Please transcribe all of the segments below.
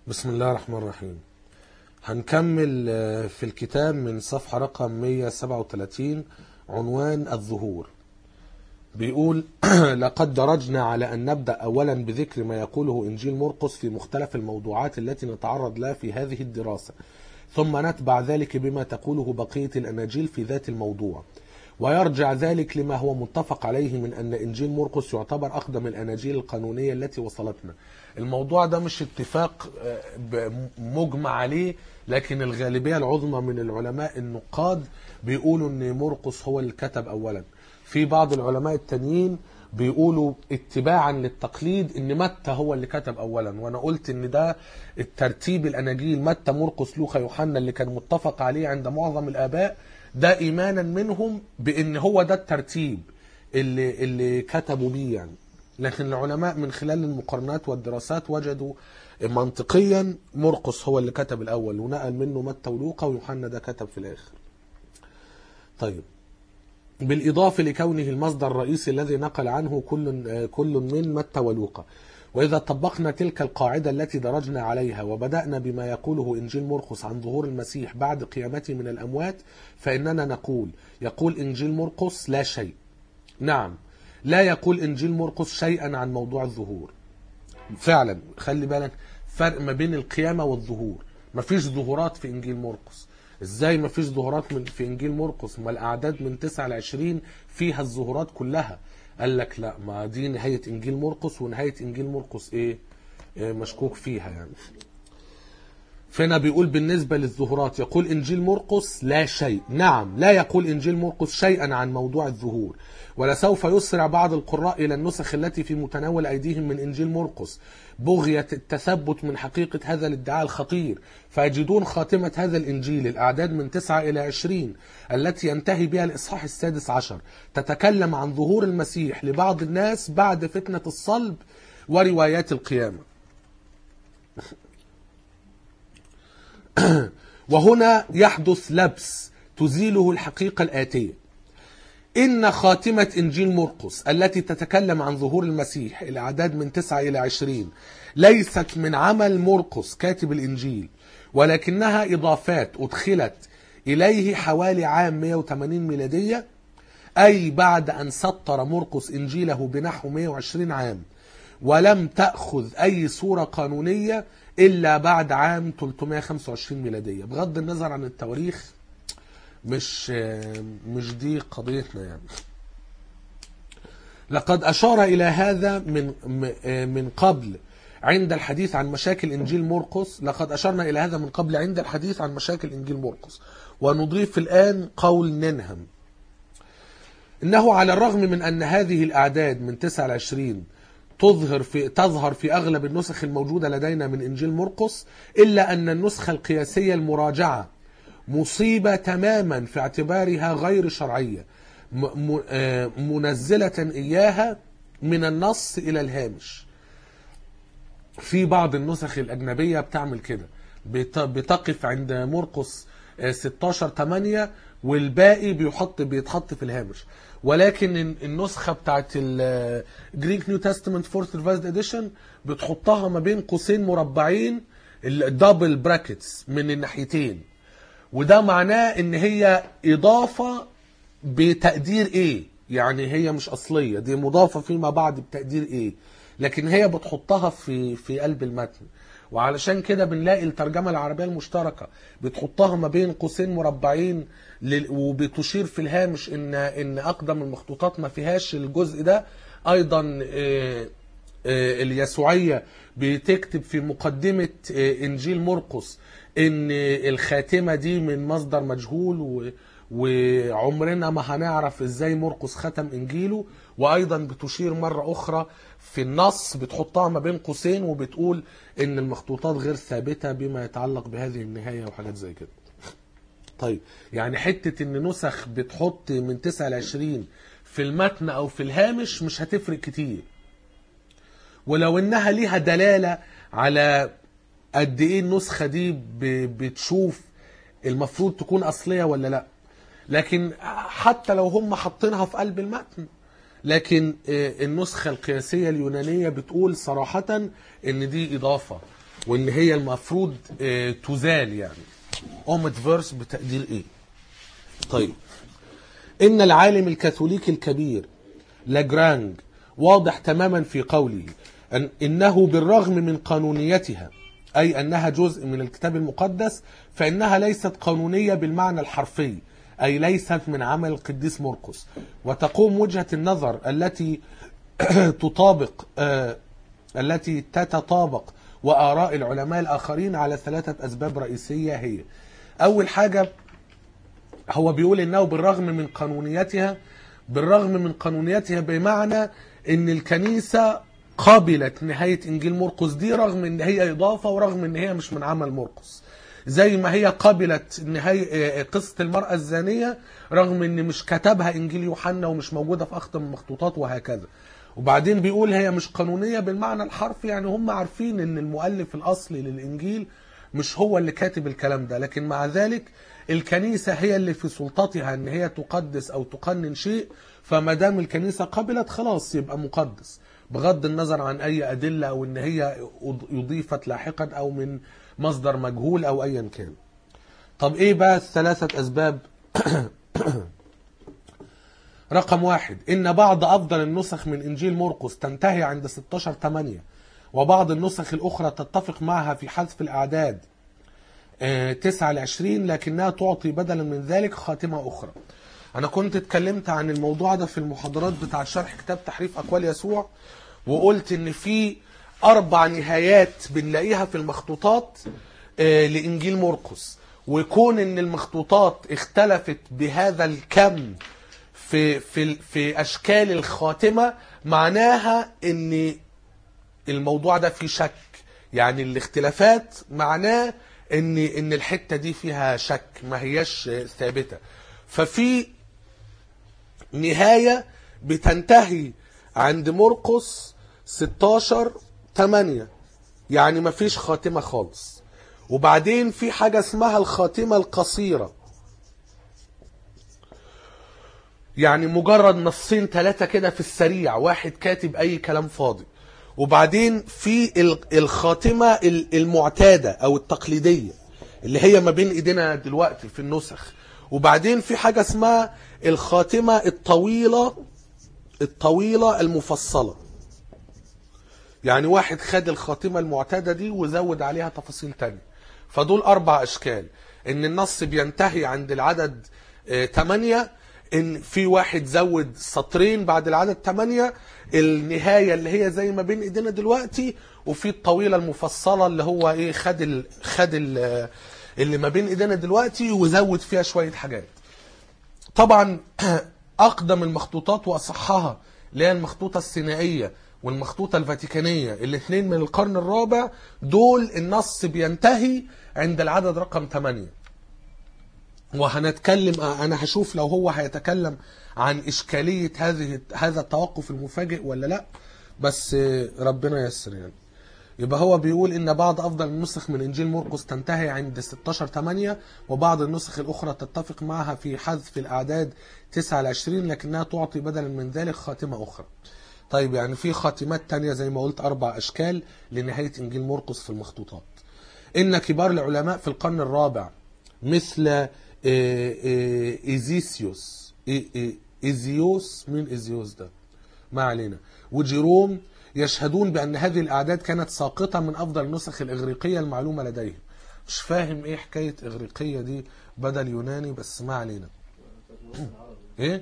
بسم الله الرحمن الرحيم هنكمل آه، في الكتاب من صفحة رقم 137 عنوان الظهور بيقول لقد درجنا على أن نبدأ أولا بذكر ما يقوله إنجيل مرقس في مختلف الموضوعات التي نتعرض لها في هذه الدراسة ثم نتبع ذلك بما تقوله بقية الأناجيل في ذات الموضوع ويرجع ذلك لما هو متفق عليه من أن إنجيل مرقس يعتبر أقدم الأناجيل القانونية التي وصلتنا الموضوع ده مش اتفاق آه، ب- مجمع عليه لكن الغالبية العظمى من العلماء النقاد بيقولوا أن مرقس هو اللي كتب أولا في بعض العلماء التانيين بيقولوا اتباعا للتقليد ان متى هو اللي كتب اولا وانا قلت ان ده الترتيب الاناجيل متى مرقس لوقا يوحنا اللي كان متفق عليه عند معظم الاباء ده ايمانا منهم بان هو ده الترتيب اللي اللي كتبوا بيه يعني لكن العلماء من خلال المقارنات والدراسات وجدوا منطقيا مرقس هو اللي كتب الاول ونقل منه متى ولوقا ويوحنا ده كتب في الاخر طيب بالإضافة لكونه المصدر الرئيسي الذي نقل عنه كل كل من متى ولوقا وإذا طبقنا تلك القاعدة التي درجنا عليها وبدأنا بما يقوله إنجيل مرقس عن ظهور المسيح بعد قيامته من الأموات فإننا نقول يقول إنجيل مرقس لا شيء نعم لا يقول إنجيل مرقس شيئا عن موضوع الظهور فعلا خلي بالك فرق ما بين القيامة والظهور مفيش ظهورات في إنجيل مرقس ازاي مفيش ظهورات من في انجيل مرقس ما الاعداد من 9 ل 20 فيها الظهورات كلها قال لك لا ما دي نهايه انجيل مرقس ونهايه انجيل مرقس ايه, إيه مشكوك فيها يعني فهنا بيقول بالنسبة للظهورات يقول إنجيل مرقس لا شيء نعم لا يقول إنجيل مرقس شيئا عن موضوع الظهور ولسوف يسرع بعض القراء إلى النسخ التي في متناول أيديهم من إنجيل مرقس بغية التثبت من حقيقة هذا الادعاء الخطير فيجدون خاتمة هذا الإنجيل الأعداد من 9 إلى 20 التي ينتهي بها الإصحاح السادس عشر تتكلم عن ظهور المسيح لبعض الناس بعد فتنة الصلب وروايات القيامة وهنا يحدث لبس تزيله الحقيقة الآتية إن خاتمة إنجيل مرقس التي تتكلم عن ظهور المسيح الأعداد من 9 إلى 20 ليست من عمل مرقس كاتب الإنجيل ولكنها إضافات أدخلت إليه حوالي عام 180 ميلادية أي بعد أن سطر مرقس إنجيله بنحو 120 عام ولم تأخذ أي صورة قانونية إلا بعد عام 325 ميلادية بغض النظر عن التواريخ مش مش دي قضيتنا يعني لقد أشار إلى هذا من من قبل عند الحديث عن مشاكل إنجيل مرقس لقد أشرنا إلى هذا من قبل عند الحديث عن مشاكل إنجيل مرقس ونضيف الآن قول ننهم إنه على الرغم من أن هذه الأعداد من 9 ل 20 تظهر في تظهر في اغلب النسخ الموجوده لدينا من انجيل مرقس الا ان النسخه القياسيه المراجعه مصيبه تماما في اعتبارها غير شرعيه م- م- آه منزله اياها من النص الى الهامش في بعض النسخ الاجنبيه بتعمل كده بت- بتقف عند مرقس آه، 16 8 والباقي بيحط بيتحط في الهامش ولكن ال- النسخه بتاعت الجريك نيو تestament فورث ريفايزد اديشن بتحطها ما بين قوسين مربعين الدبل براكتس من الناحيتين وده معناه ان هي اضافه بتقدير ايه يعني هي مش اصليه دي مضافه فيما بعد بتقدير ايه لكن هي بتحطها في في قلب المتن وعلشان كده بنلاقي الترجمه العربيه المشتركه بتحطها ما بين قوسين مربعين لل- وبتشير في الهامش ان ان اقدم المخطوطات ما فيهاش الجزء ده ايضا آه، آه، اليسوعية بتكتب في مقدمة آه، إنجيل مرقس إن الخاتمة دي من مصدر مجهول و وعمرنا ما هنعرف ازاي مرقس ختم انجيله وايضا بتشير مره اخرى في النص بتحطها ما بين قوسين وبتقول ان المخطوطات غير ثابته بما يتعلق بهذه النهايه وحاجات زي كده. طيب يعني حته ان نسخ بتحط من 9 ل 20 في المتن او في الهامش مش هتفرق كتير. ولو انها ليها دلاله على قد ايه النسخه دي ب- بتشوف المفروض تكون اصليه ولا لا لكن حتى لو هم حاطينها في قلب المتن لكن آه، النسخه القياسيه اليونانيه بتقول صراحه ان دي اضافه وان هي المفروض آه، تزال يعني اومت فيرس بتقدير ايه طيب ان العالم الكاثوليكي الكبير لاجرانج واضح تماما في قوله أن انه بالرغم من قانونيتها اي انها جزء من الكتاب المقدس فانها ليست قانونيه بالمعنى الحرفي اي ليست من عمل القديس مرقس وتقوم وجهه النظر التي تطابق آه، التي تتطابق وآراء العلماء الآخرين على ثلاثة أسباب رئيسية هي أول حاجة هو بيقول إنه بالرغم من قانونيتها بالرغم من قانونيتها بمعنى إن الكنيسة قابلت نهاية إنجيل مرقس دي رغم إن هي إضافة ورغم إن هي مش من عمل مرقس زي ما هي قبلت نهاية قصة المرأة الزانية رغم إن مش كتبها إنجيل يوحنا ومش موجودة في أخطم المخطوطات وهكذا وبعدين بيقول هي مش قانونية بالمعنى الحرفي يعني هم عارفين ان المؤلف الاصلي للانجيل مش هو اللي كاتب الكلام ده لكن مع ذلك الكنيسة هي اللي في سلطتها ان هي تقدس او تقنن شيء فما دام الكنيسة قبلت خلاص يبقى مقدس بغض النظر عن اي ادلة او ان هي يضيفت لاحقا او من مصدر مجهول او ايا كان طب ايه بقى الثلاثة اسباب رقم واحد إن بعض أفضل النسخ من إنجيل مرقس تنتهي عند 16 8 وبعض النسخ الأخرى تتفق معها في حذف الأعداد آه، 9 ل 20 لكنها تعطي بدلا من ذلك خاتمة أخرى أنا كنت اتكلمت عن الموضوع ده في المحاضرات بتاع شرح كتاب تحريف أقوال يسوع وقلت إن في أربع نهايات بنلاقيها في المخطوطات آه، لإنجيل مرقس وكون إن المخطوطات اختلفت بهذا الكم في في في اشكال الخاتمه معناها ان الموضوع ده فيه شك يعني الاختلافات معناه ان ان الحته دي فيها شك ما هياش ثابته ففي نهايه بتنتهي عند مرقس 16 8 يعني ما فيش خاتمه خالص وبعدين في حاجه اسمها الخاتمه القصيره يعني مجرد نصين ثلاثة كده في السريع واحد كاتب أي كلام فاضي وبعدين في ال- الخاتمة ال- المعتادة أو التقليدية اللي هي ما بين إيدينا دلوقتي في النسخ وبعدين في حاجة اسمها الخاتمة الطويلة الطويلة المفصلة يعني واحد خد الخاتمة المعتادة دي وزود عليها تفاصيل تانية فدول أربع أشكال إن النص بينتهي عند العدد 8 إن في واحد زود سطرين بعد العدد 8 النهاية اللي هي زي ما بين إيدينا دلوقتي وفي الطويلة المفصلة اللي هو إيه خد ال خد ال اللي ما بين إيدينا دلوقتي وزود فيها شوية حاجات طبعا اقدم المخطوطات واصحها اللي هي المخطوطه السينائيه والمخطوطه الفاتيكانيه الاثنين من القرن الرابع دول النص بينتهي عند العدد رقم 8 وهنتكلم انا هشوف لو هو هيتكلم عن اشكاليه هذه هذا التوقف المفاجئ ولا لا بس ربنا يسر يعني يبقى هو بيقول ان بعض افضل النسخ من انجيل مرقس تنتهي عند 16 8 وبعض النسخ الاخرى تتفق معها في حذف الاعداد 9 ل 20 لكنها تعطي بدلا من ذلك خاتمه اخرى. طيب يعني في خاتمات تانية زي ما قلت اربع اشكال لنهايه انجيل مرقس في المخطوطات. ان كبار العلماء في القرن الرابع مثل آه، آه، ايزيسيوس إي- إي- ايزيوس مين ايزيوس ده؟ ما علينا وجيروم يشهدون بأن هذه الأعداد كانت ساقطة من أفضل النسخ الإغريقية المعلومة لديهم مش فاهم إيه حكاية إغريقية دي بدل يوناني بس ما علينا إيه؟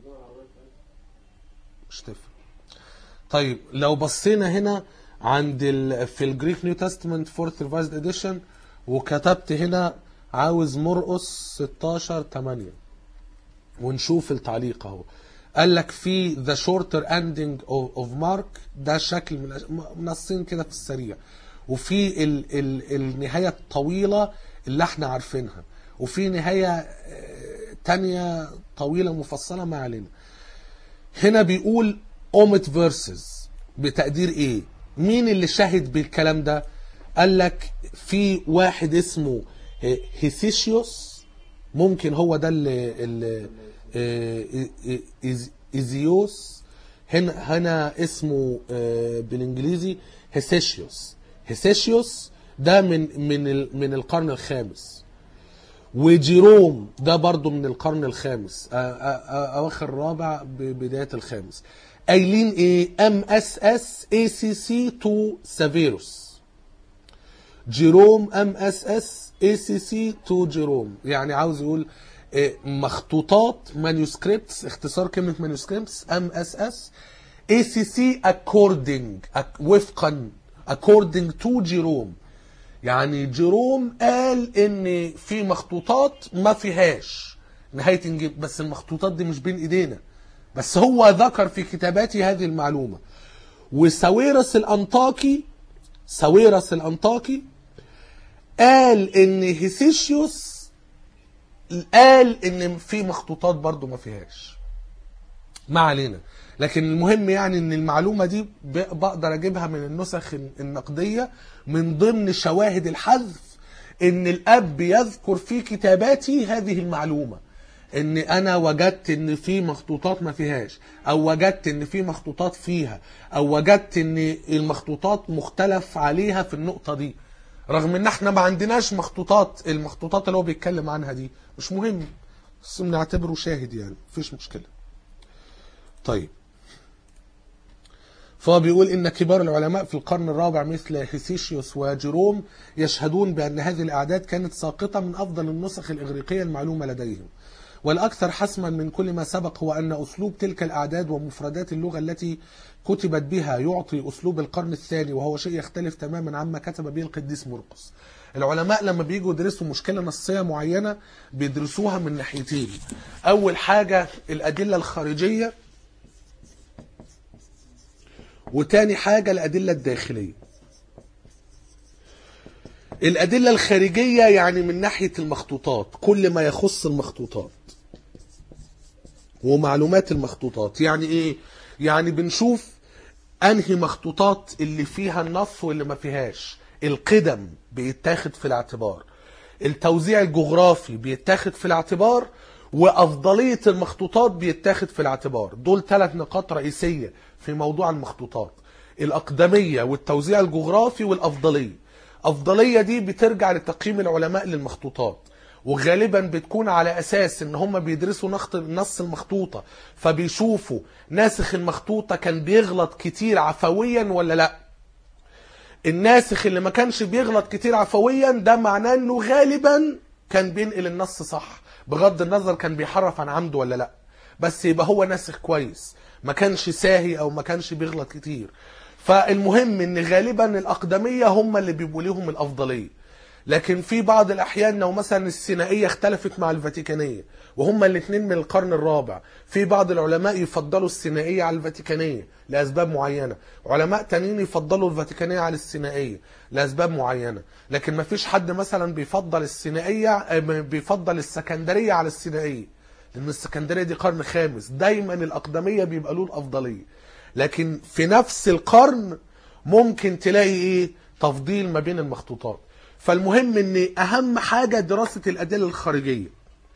مش تفرق طيب لو بصينا هنا عند ال... في الجريك نيو تestament فورث ريفايزد اديشن وكتبت هنا عاوز مرقس 16 8 ونشوف التعليق اهو قال لك في ذا شورتر اندنج اوف مارك ده شكل من الأش- منصين كده في السريع وفي ال ال النهايه الطويله اللي احنا عارفينها وفي نهايه آه، تانية طويله مفصله ما علينا هنا بيقول اومت فيرسز بتقدير ايه مين اللي شهد بالكلام ده قال لك في واحد اسمه آه، هيسيشيوس ممكن هو ده اللي, اللي آه، إي- إيز- ايزيوس هنا هنا اسمه آه، بالانجليزي هيسيشيوس هيسيشيوس ده من من ال- من القرن الخامس وجيروم ده برضو من القرن الخامس آ- آ- آ- اواخر الرابع ب- بدايه الخامس قايلين ايه ام اس اس اي سي سي تو سافيروس جيروم ام اس اس اي سي سي تو جيروم يعني عاوز يقول إيه، مخطوطات مانيوسكريبتس اختصار كلمه مانيوسكريبتس ام اس اس اي سي سي اكوردنج وفقا اكوردنج تو جيروم يعني جيروم قال ان في مخطوطات ما فيهاش نهايه انجيل بس المخطوطات دي مش بين ايدينا بس هو ذكر في كتاباته هذه المعلومه وساويرس الانطاكي ساويرس الانطاكي قال ان هيسيشيوس قال ان في مخطوطات برضو ما فيهاش ما علينا لكن المهم يعني ان المعلومة دي ب- بقدر اجيبها من النسخ النقدية من ضمن شواهد الحذف ان الاب يذكر في كتاباتي هذه المعلومة ان انا وجدت ان في مخطوطات ما فيهاش او وجدت ان في مخطوطات فيها او وجدت ان المخطوطات مختلف عليها في النقطة دي رغم ان احنا ما عندناش مخطوطات المخطوطات اللي هو بيتكلم عنها دي مش مهم بس بنعتبره شاهد يعني مفيش مشكلة طيب فهو بيقول إن كبار العلماء في القرن الرابع مثل هيسيشيوس وجيروم يشهدون بأن هذه الأعداد كانت ساقطة من أفضل النسخ الإغريقية المعلومة لديهم والأكثر حسما من كل ما سبق هو أن أسلوب تلك الأعداد ومفردات اللغة التي كتبت بها يعطي أسلوب القرن الثاني وهو شيء يختلف تماما عما كتب به القديس مرقس العلماء لما بيجوا يدرسوا مشكلة نصية معينة بيدرسوها من ناحيتين أول حاجة الأدلة الخارجية وتاني حاجة الأدلة الداخلية الأدلة الخارجية يعني من ناحية المخطوطات كل ما يخص المخطوطات ومعلومات المخطوطات يعني إيه؟ يعني بنشوف أنهي مخطوطات اللي فيها النص واللي ما فيهاش القدم بيتاخد في الاعتبار التوزيع الجغرافي بيتاخد في الاعتبار وأفضلية المخطوطات بيتاخد في الاعتبار دول ثلاث نقاط رئيسية في موضوع المخطوطات الأقدمية والتوزيع الجغرافي والأفضلية أفضلية دي بترجع لتقييم العلماء للمخطوطات وغالبا بتكون على أساس إن هم بيدرسوا نخط نص المخطوطة فبيشوفوا ناسخ المخطوطة كان بيغلط كتير عفويا ولا لأ الناسخ اللي ما كانش بيغلط كتير عفويا ده معناه انه غالبا كان بينقل النص صح بغض النظر كان بيحرف عن عمده ولا لا بس يبقى هو ناسخ كويس ما كانش ساهي او ما كانش بيغلط كتير فالمهم ان غالبا الاقدميه هم اللي بيبقوا ليهم الافضليه لكن في بعض الاحيان لو مثلا السينائيه اختلفت مع الفاتيكانيه وهما الاثنين من القرن الرابع في بعض العلماء يفضلوا السينائيه على الفاتيكانيه لاسباب معينه علماء تانيين يفضلوا الفاتيكانيه على السينائيه لاسباب معينه لكن ما فيش حد مثلا بيفضل السينائيه آه، بيفضل السكندريه على السينائيه لان السكندريه دي قرن خامس دايما الاقدميه بيبقى له الافضليه لكن في نفس القرن ممكن تلاقي ايه تفضيل ما بين المخطوطات فالمهم ان اهم حاجه دراسه الادله الخارجيه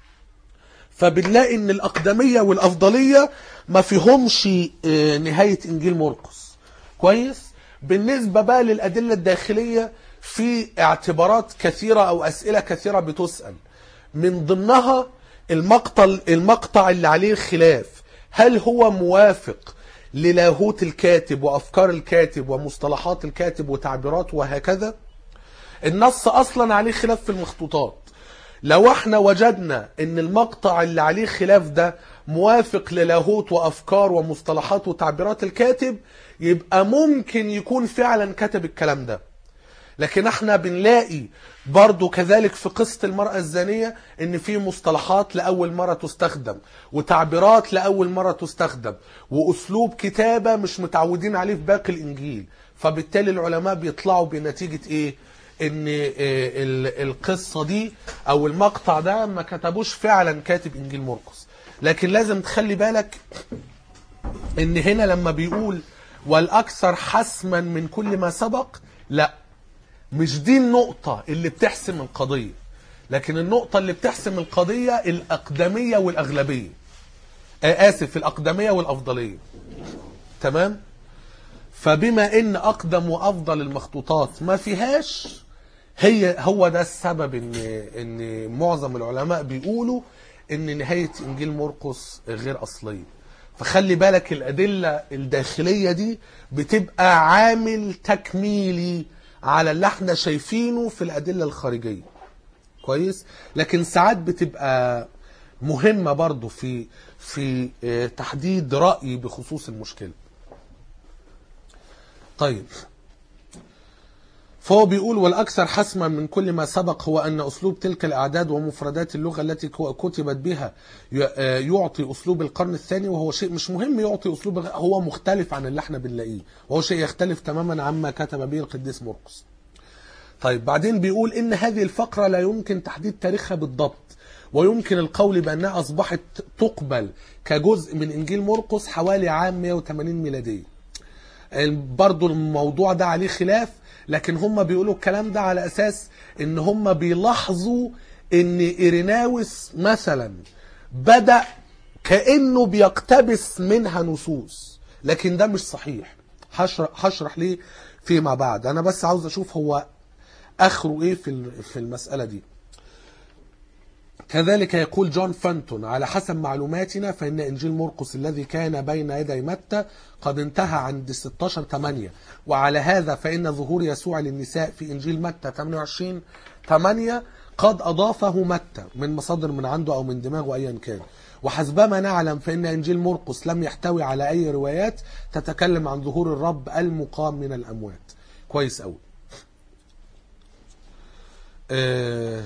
فبنلاقي ان الاقدميه والافضليه ما فيهمش آه، نهايه انجيل مرقس كويس بالنسبه بقى للادله الداخليه في اعتبارات كثيره او اسئله كثيره بتسال من ضمنها المقطع المقطع اللي عليه الخلاف هل هو موافق للاهوت الكاتب وافكار الكاتب ومصطلحات الكاتب وتعبيراته وهكذا النص اصلا عليه خلاف في المخطوطات لو احنا وجدنا ان المقطع اللي عليه خلاف ده موافق للاهوت وافكار ومصطلحات وتعبيرات الكاتب يبقى ممكن يكون فعلا كتب الكلام ده لكن احنا بنلاقي برضو كذلك في قصة المرأة الزانية ان في مصطلحات لأول مرة تستخدم وتعبيرات لأول مرة تستخدم وأسلوب كتابة مش متعودين عليه في باقي الإنجيل فبالتالي العلماء بيطلعوا بنتيجة ايه ان آه، ال- القصة دي او المقطع ده ما كتبوش فعلا كاتب انجيل مرقس لكن لازم تخلي بالك ان هنا لما بيقول والاكثر حسما من كل ما سبق لا مش دي النقطة اللي بتحسم القضية لكن النقطة اللي بتحسم القضية الأقدمية والأغلبية آه آسف الأقدمية والأفضلية تمام فبما إن أقدم وأفضل المخطوطات ما فيهاش هي هو ده السبب ان ان معظم العلماء بيقولوا ان نهايه انجيل مرقس غير اصليه فخلي بالك الادله الداخليه دي بتبقى عامل تكميلي على اللي احنا شايفينه في الادله الخارجيه كويس لكن ساعات بتبقى مهمه برضو في في آه، تحديد راي بخصوص المشكله طيب فهو بيقول والأكثر حسما من كل ما سبق هو أن أسلوب تلك الأعداد ومفردات اللغة التي كو- كتبت بها ي- آه، يعطي أسلوب القرن الثاني وهو شيء مش مهم يعطي أسلوب الغ- هو مختلف عن اللي احنا بنلاقيه وهو شيء يختلف تماما عما كتب به القديس مرقس طيب بعدين بيقول إن هذه الفقرة لا يمكن تحديد تاريخها بالضبط ويمكن القول بأنها أصبحت تقبل كجزء من إنجيل مرقس حوالي عام 180 ميلادية برضو الموضوع ده عليه خلاف لكن هم بيقولوا الكلام ده على اساس ان هم بيلاحظوا ان ايريناوس مثلا بدا كانه بيقتبس منها نصوص لكن ده مش صحيح هشرح هشرح ليه فيما بعد انا بس عاوز اشوف هو اخره ايه في ال- في المساله دي كذلك يقول جون فانتون على حسب معلوماتنا فإن إنجيل مرقس الذي كان بين يدي متى قد انتهى عند 16 8 وعلى هذا فإن ظهور يسوع للنساء في إنجيل متى 28 8 قد أضافه متى من مصادر من عنده أو من دماغه أيا كان وحسبما نعلم فإن إنجيل مرقس لم يحتوي على أي روايات تتكلم عن ظهور الرب المقام من الأموات كويس أوي آه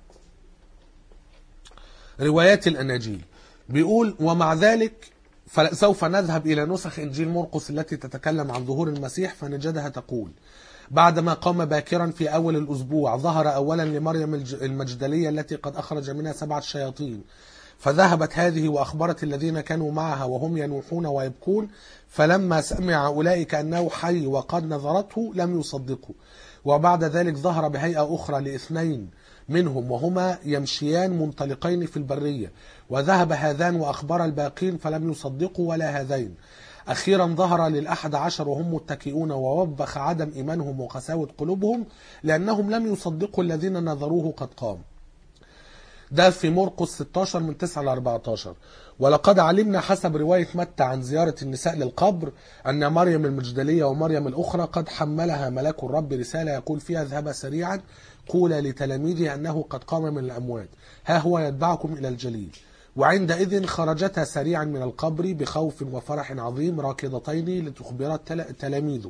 روايات الأناجيل بيقول ومع ذلك فسوف نذهب إلى نسخ إنجيل مرقس التي تتكلم عن ظهور المسيح فنجدها تقول بعدما قام باكرا في أول الأسبوع ظهر أولا لمريم الج- المجدلية التي قد أخرج منها سبعة شياطين فذهبت هذه وأخبرت الذين كانوا معها وهم ينوحون ويبكون فلما سمع أولئك أنه حي وقد نظرته لم يصدقوا وبعد ذلك ظهر بهيئة أخرى لاثنين منهم وهما يمشيان منطلقين في البرية وذهب هذان وأخبر الباقين فلم يصدقوا ولا هذين أخيرا ظهر للأحد عشر وهم متكئون ووبخ عدم إيمانهم وقساوة قلوبهم لأنهم لم يصدقوا الذين نظروه قد قام ده في مرقس 16 من 9 ل 14 ولقد علمنا حسب رواية متى عن زيارة النساء للقبر أن مريم المجدلية ومريم الأخرى قد حملها ملاك الرب رسالة يقول فيها اذهبا سريعا قولا لتلاميذه أنه قد قام من الأموات ها هو يتبعكم إلى الجليل وعندئذ خرجتا سريعا من القبر بخوف وفرح عظيم راكضتين لتخبرا التل- تلاميذه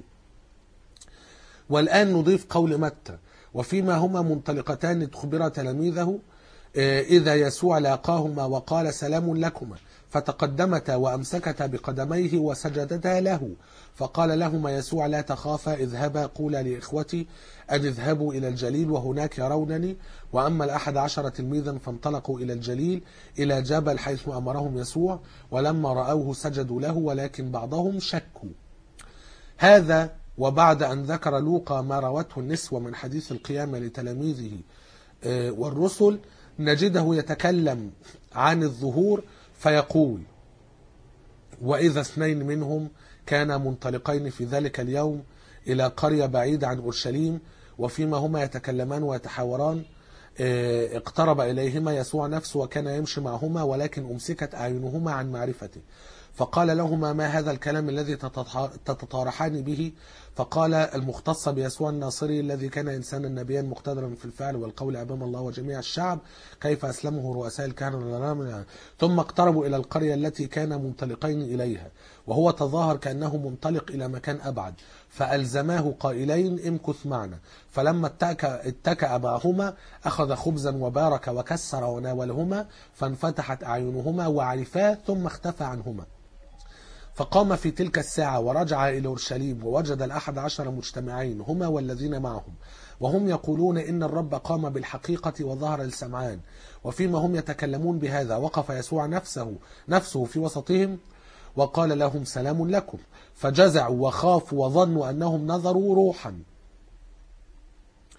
والآن نضيف قول متى وفيما هما منطلقتان لتخبرا تلاميذه آه، إذا يسوع لاقاهما وقال سلام لكما فتقدمتا وأمسكتا بقدميه وسجدتا له فقال لهما يسوع لا تخافا اذهبا قولا لإخوتي أن اذهبوا إلى الجليل وهناك يرونني وأما الأحد عشر تلميذا فانطلقوا إلى الجليل إلى جبل حيث أمرهم يسوع ولما رأوه سجدوا له ولكن بعضهم شكوا هذا وبعد أن ذكر لوقا ما روته النسوة من حديث القيامة لتلاميذه آه، والرسل نجده يتكلم عن الظهور فيقول وإذا اثنين منهم كانا منطلقين في ذلك اليوم إلى قرية بعيدة عن أورشليم وفيما هما يتكلمان ويتحاوران آه، اقترب إليهما يسوع نفسه وكان يمشي معهما ولكن أمسكت أعينهما عن معرفته فقال لهما ما هذا الكلام الذي تتطا- تتطارحان به فقال المختص بيسوع الناصري الذي كان إنسانا نبيا مقتدرا في الفعل والقول أمام الله وجميع الشعب كيف أسلمه رؤساء الكهنة والرامنة ثم اقتربوا إلى القرية التي كان منطلقين إليها وهو تظاهر كأنه منطلق إلى مكان أبعد فألزماه قائلين امكث معنا فلما اتكأ, اتكأ معهما أخذ خبزا وبارك وكسر وناولهما فانفتحت أعينهما وعرفاه ثم اختفى عنهما فقام في تلك الساعة ورجع إلى أورشليم ووجد الأحد عشر مجتمعين هما والذين معهم وهم يقولون إن الرب قام بالحقيقة وظهر لسمعان وفيما هم يتكلمون بهذا وقف يسوع نفسه نفسه في وسطهم وقال لهم سلام لكم فجزعوا وخافوا وظنوا أنهم نظروا روحا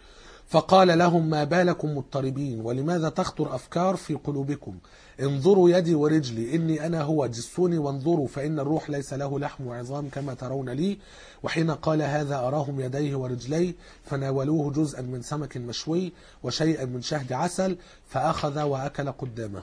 فقال لهم ما بالكم مضطربين ولماذا تخطر أفكار في قلوبكم انظروا يدي ورجلي إني أنا هو جسوني وانظروا فإن الروح ليس له لحم وعظام كما ترون لي وحين قال هذا أراهم يديه ورجليه فناولوه جزءا من سمك مشوي وشيئا من شهد عسل فأخذ وأكل قدامه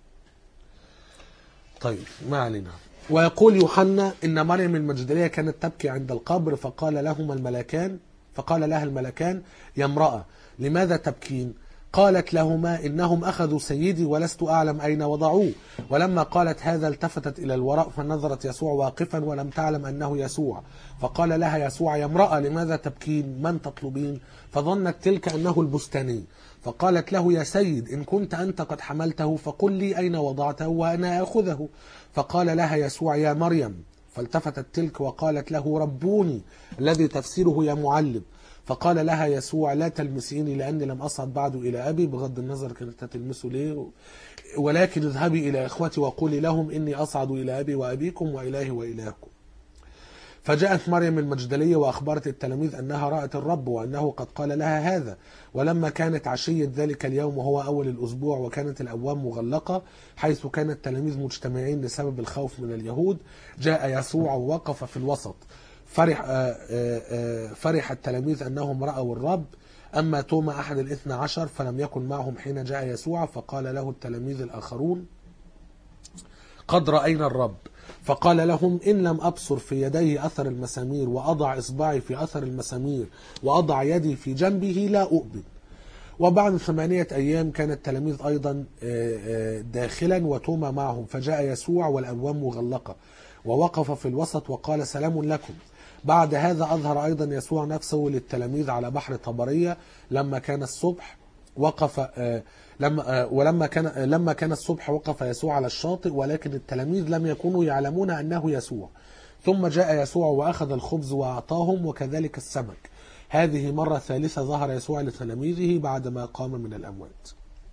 طيب ما علينا ويقول يوحنا إن مريم المجدلية كانت تبكي عند القبر فقال لهما الملكان فقال لها الملكان يا امرأة لماذا تبكين قالت لهما إنهم أخذوا سيدي ولست أعلم أين وضعوه ولما قالت هذا التفتت إلى الوراء فنظرت يسوع واقفا ولم تعلم أنه يسوع فقال لها يسوع يا امرأة لماذا تبكين من تطلبين فظنت تلك أنه البستاني فقالت له يا سيد إن كنت أنت قد حملته فقل لي أين وضعته وأنا آخذه فقال لها يسوع يا مريم فالتفتت تلك وقالت له ربوني الذي تفسيره يا معلم فقال لها يسوع لا تلمسيني لأني لم أصعد بعد إلى أبي بغض النظر كانت هتلمسه ليه ولكن اذهبي إلى إخوتي وقولي لهم إني أصعد إلى أبي وأبيكم وإلهي وإلهكم فجاءت مريم المجدلية وأخبرت التلاميذ أنها رأت الرب وأنه قد قال لها هذا ولما كانت عشية ذلك اليوم وهو أول الأسبوع وكانت الأبواب مغلقة حيث كان التلاميذ مجتمعين لسبب الخوف من اليهود جاء يسوع ووقف في الوسط فرح, آه، آه، آه، فرح التلاميذ أنهم رأوا الرب أما توما أحد الاثنى عشر فلم يكن معهم حين جاء يسوع فقال له التلاميذ الآخرون قد رأينا الرب فقال لهم إن لم أبصر في يديه أثر المسامير وأضع إصبعي في أثر المسامير وأضع يدي في جنبه لا أؤمن وبعد ثمانية أيام كان التلاميذ أيضا آه، آه، داخلا وتوما معهم فجاء يسوع والأبواب مغلقة ووقف في الوسط وقال سلام لكم بعد هذا أظهر أيضا يسوع نفسه للتلاميذ على بحر طبرية لما كان الصبح وقف آه، لما آه، ولما كان آه، لما كان الصبح وقف يسوع على الشاطئ ولكن التلاميذ لم يكونوا يعلمون انه يسوع ثم جاء يسوع واخذ الخبز واعطاهم وكذلك السمك هذه مرة ثالثة ظهر يسوع لتلاميذه بعدما قام من الأموات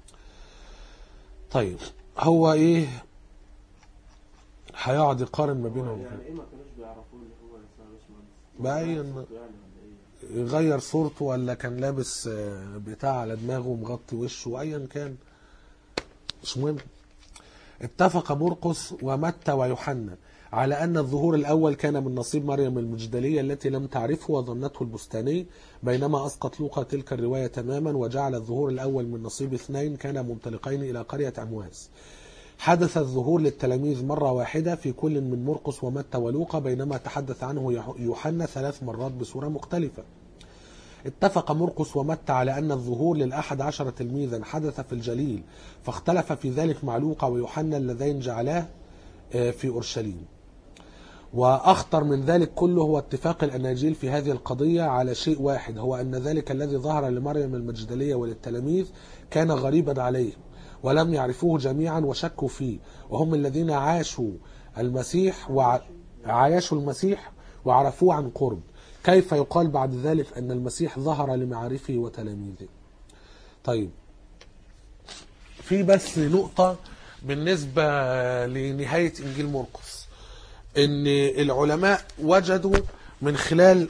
طيب هو إيه هيقعد يقارن ما بينهم يعني ايه ما كانوش بيعرفوا اللي هو يسوع باشمهندس؟ باين. يعني ولا ايه؟ يغير صورته ولا كان لابس آه، بتاع على دماغه ومغطي وشه ايا كان مش مهم اتفق مرقس ومتى ويوحنا على أن الظهور الأول كان من نصيب مريم المجدلية التي لم تعرفه وظنته البستاني بينما أسقط لوقا تلك الرواية تماما وجعل الظهور الأول من نصيب اثنين كان منطلقين إلى قرية أمواس حدث الظهور للتلاميذ مرة واحدة في كل من مرقس ومتى ولوقا بينما تحدث عنه يح- يوحنا ثلاث مرات بصورة مختلفة اتفق مرقس ومتى على أن الظهور للأحد عشر تلميذا حدث في الجليل فاختلف في ذلك مع لوقا ويوحنا اللذين جعلاه آه، في أورشليم وأخطر من ذلك كله هو اتفاق الأناجيل في هذه القضية على شيء واحد هو أن ذلك الذي ظهر لمريم المجدلية وللتلاميذ كان غريبا عليهم ولم يعرفوه جميعا وشكوا فيه وهم الذين عاشوا المسيح وعايشوا المسيح وعرفوه عن قرب كيف يقال بعد ذلك أن المسيح ظهر لمعارفه وتلاميذه طيب في بس نقطة بالنسبة لنهاية إنجيل مرقس ان العلماء وجدوا من خلال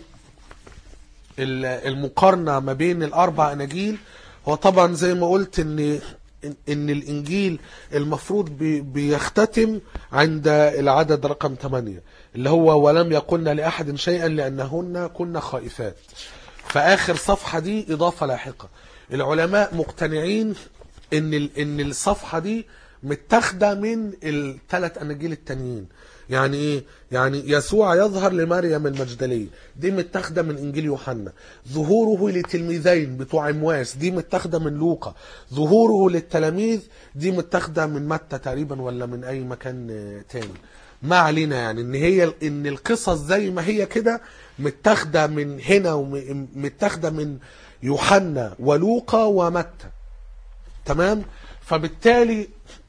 ال- المقارنة ما بين الأربع أناجيل هو طبعا زي ما قلت ان ان إن الانجيل المفروض بي- بيختتم عند العدد رقم 8 اللي هو ولم يقلن لاحد شيئا لانهن كن خائفات فاخر صفحه دي اضافه لاحقه العلماء مقتنعين ان ال- ان الصفحه دي متاخده من الثلاث اناجيل التانيين يعني ايه يعني يسوع يظهر لمريم المجدليه دي متاخده من انجيل يوحنا ظهوره لتلميذين بتوع امواس دي متاخده من لوقا ظهوره للتلاميذ دي متاخده من متى تقريبا ولا من اي مكان آه، تاني ما علينا يعني ان هي ان القصص زي ما هي كده متاخده من هنا ومتاخده من يوحنا ولوقا ومتى تمام فبالتالي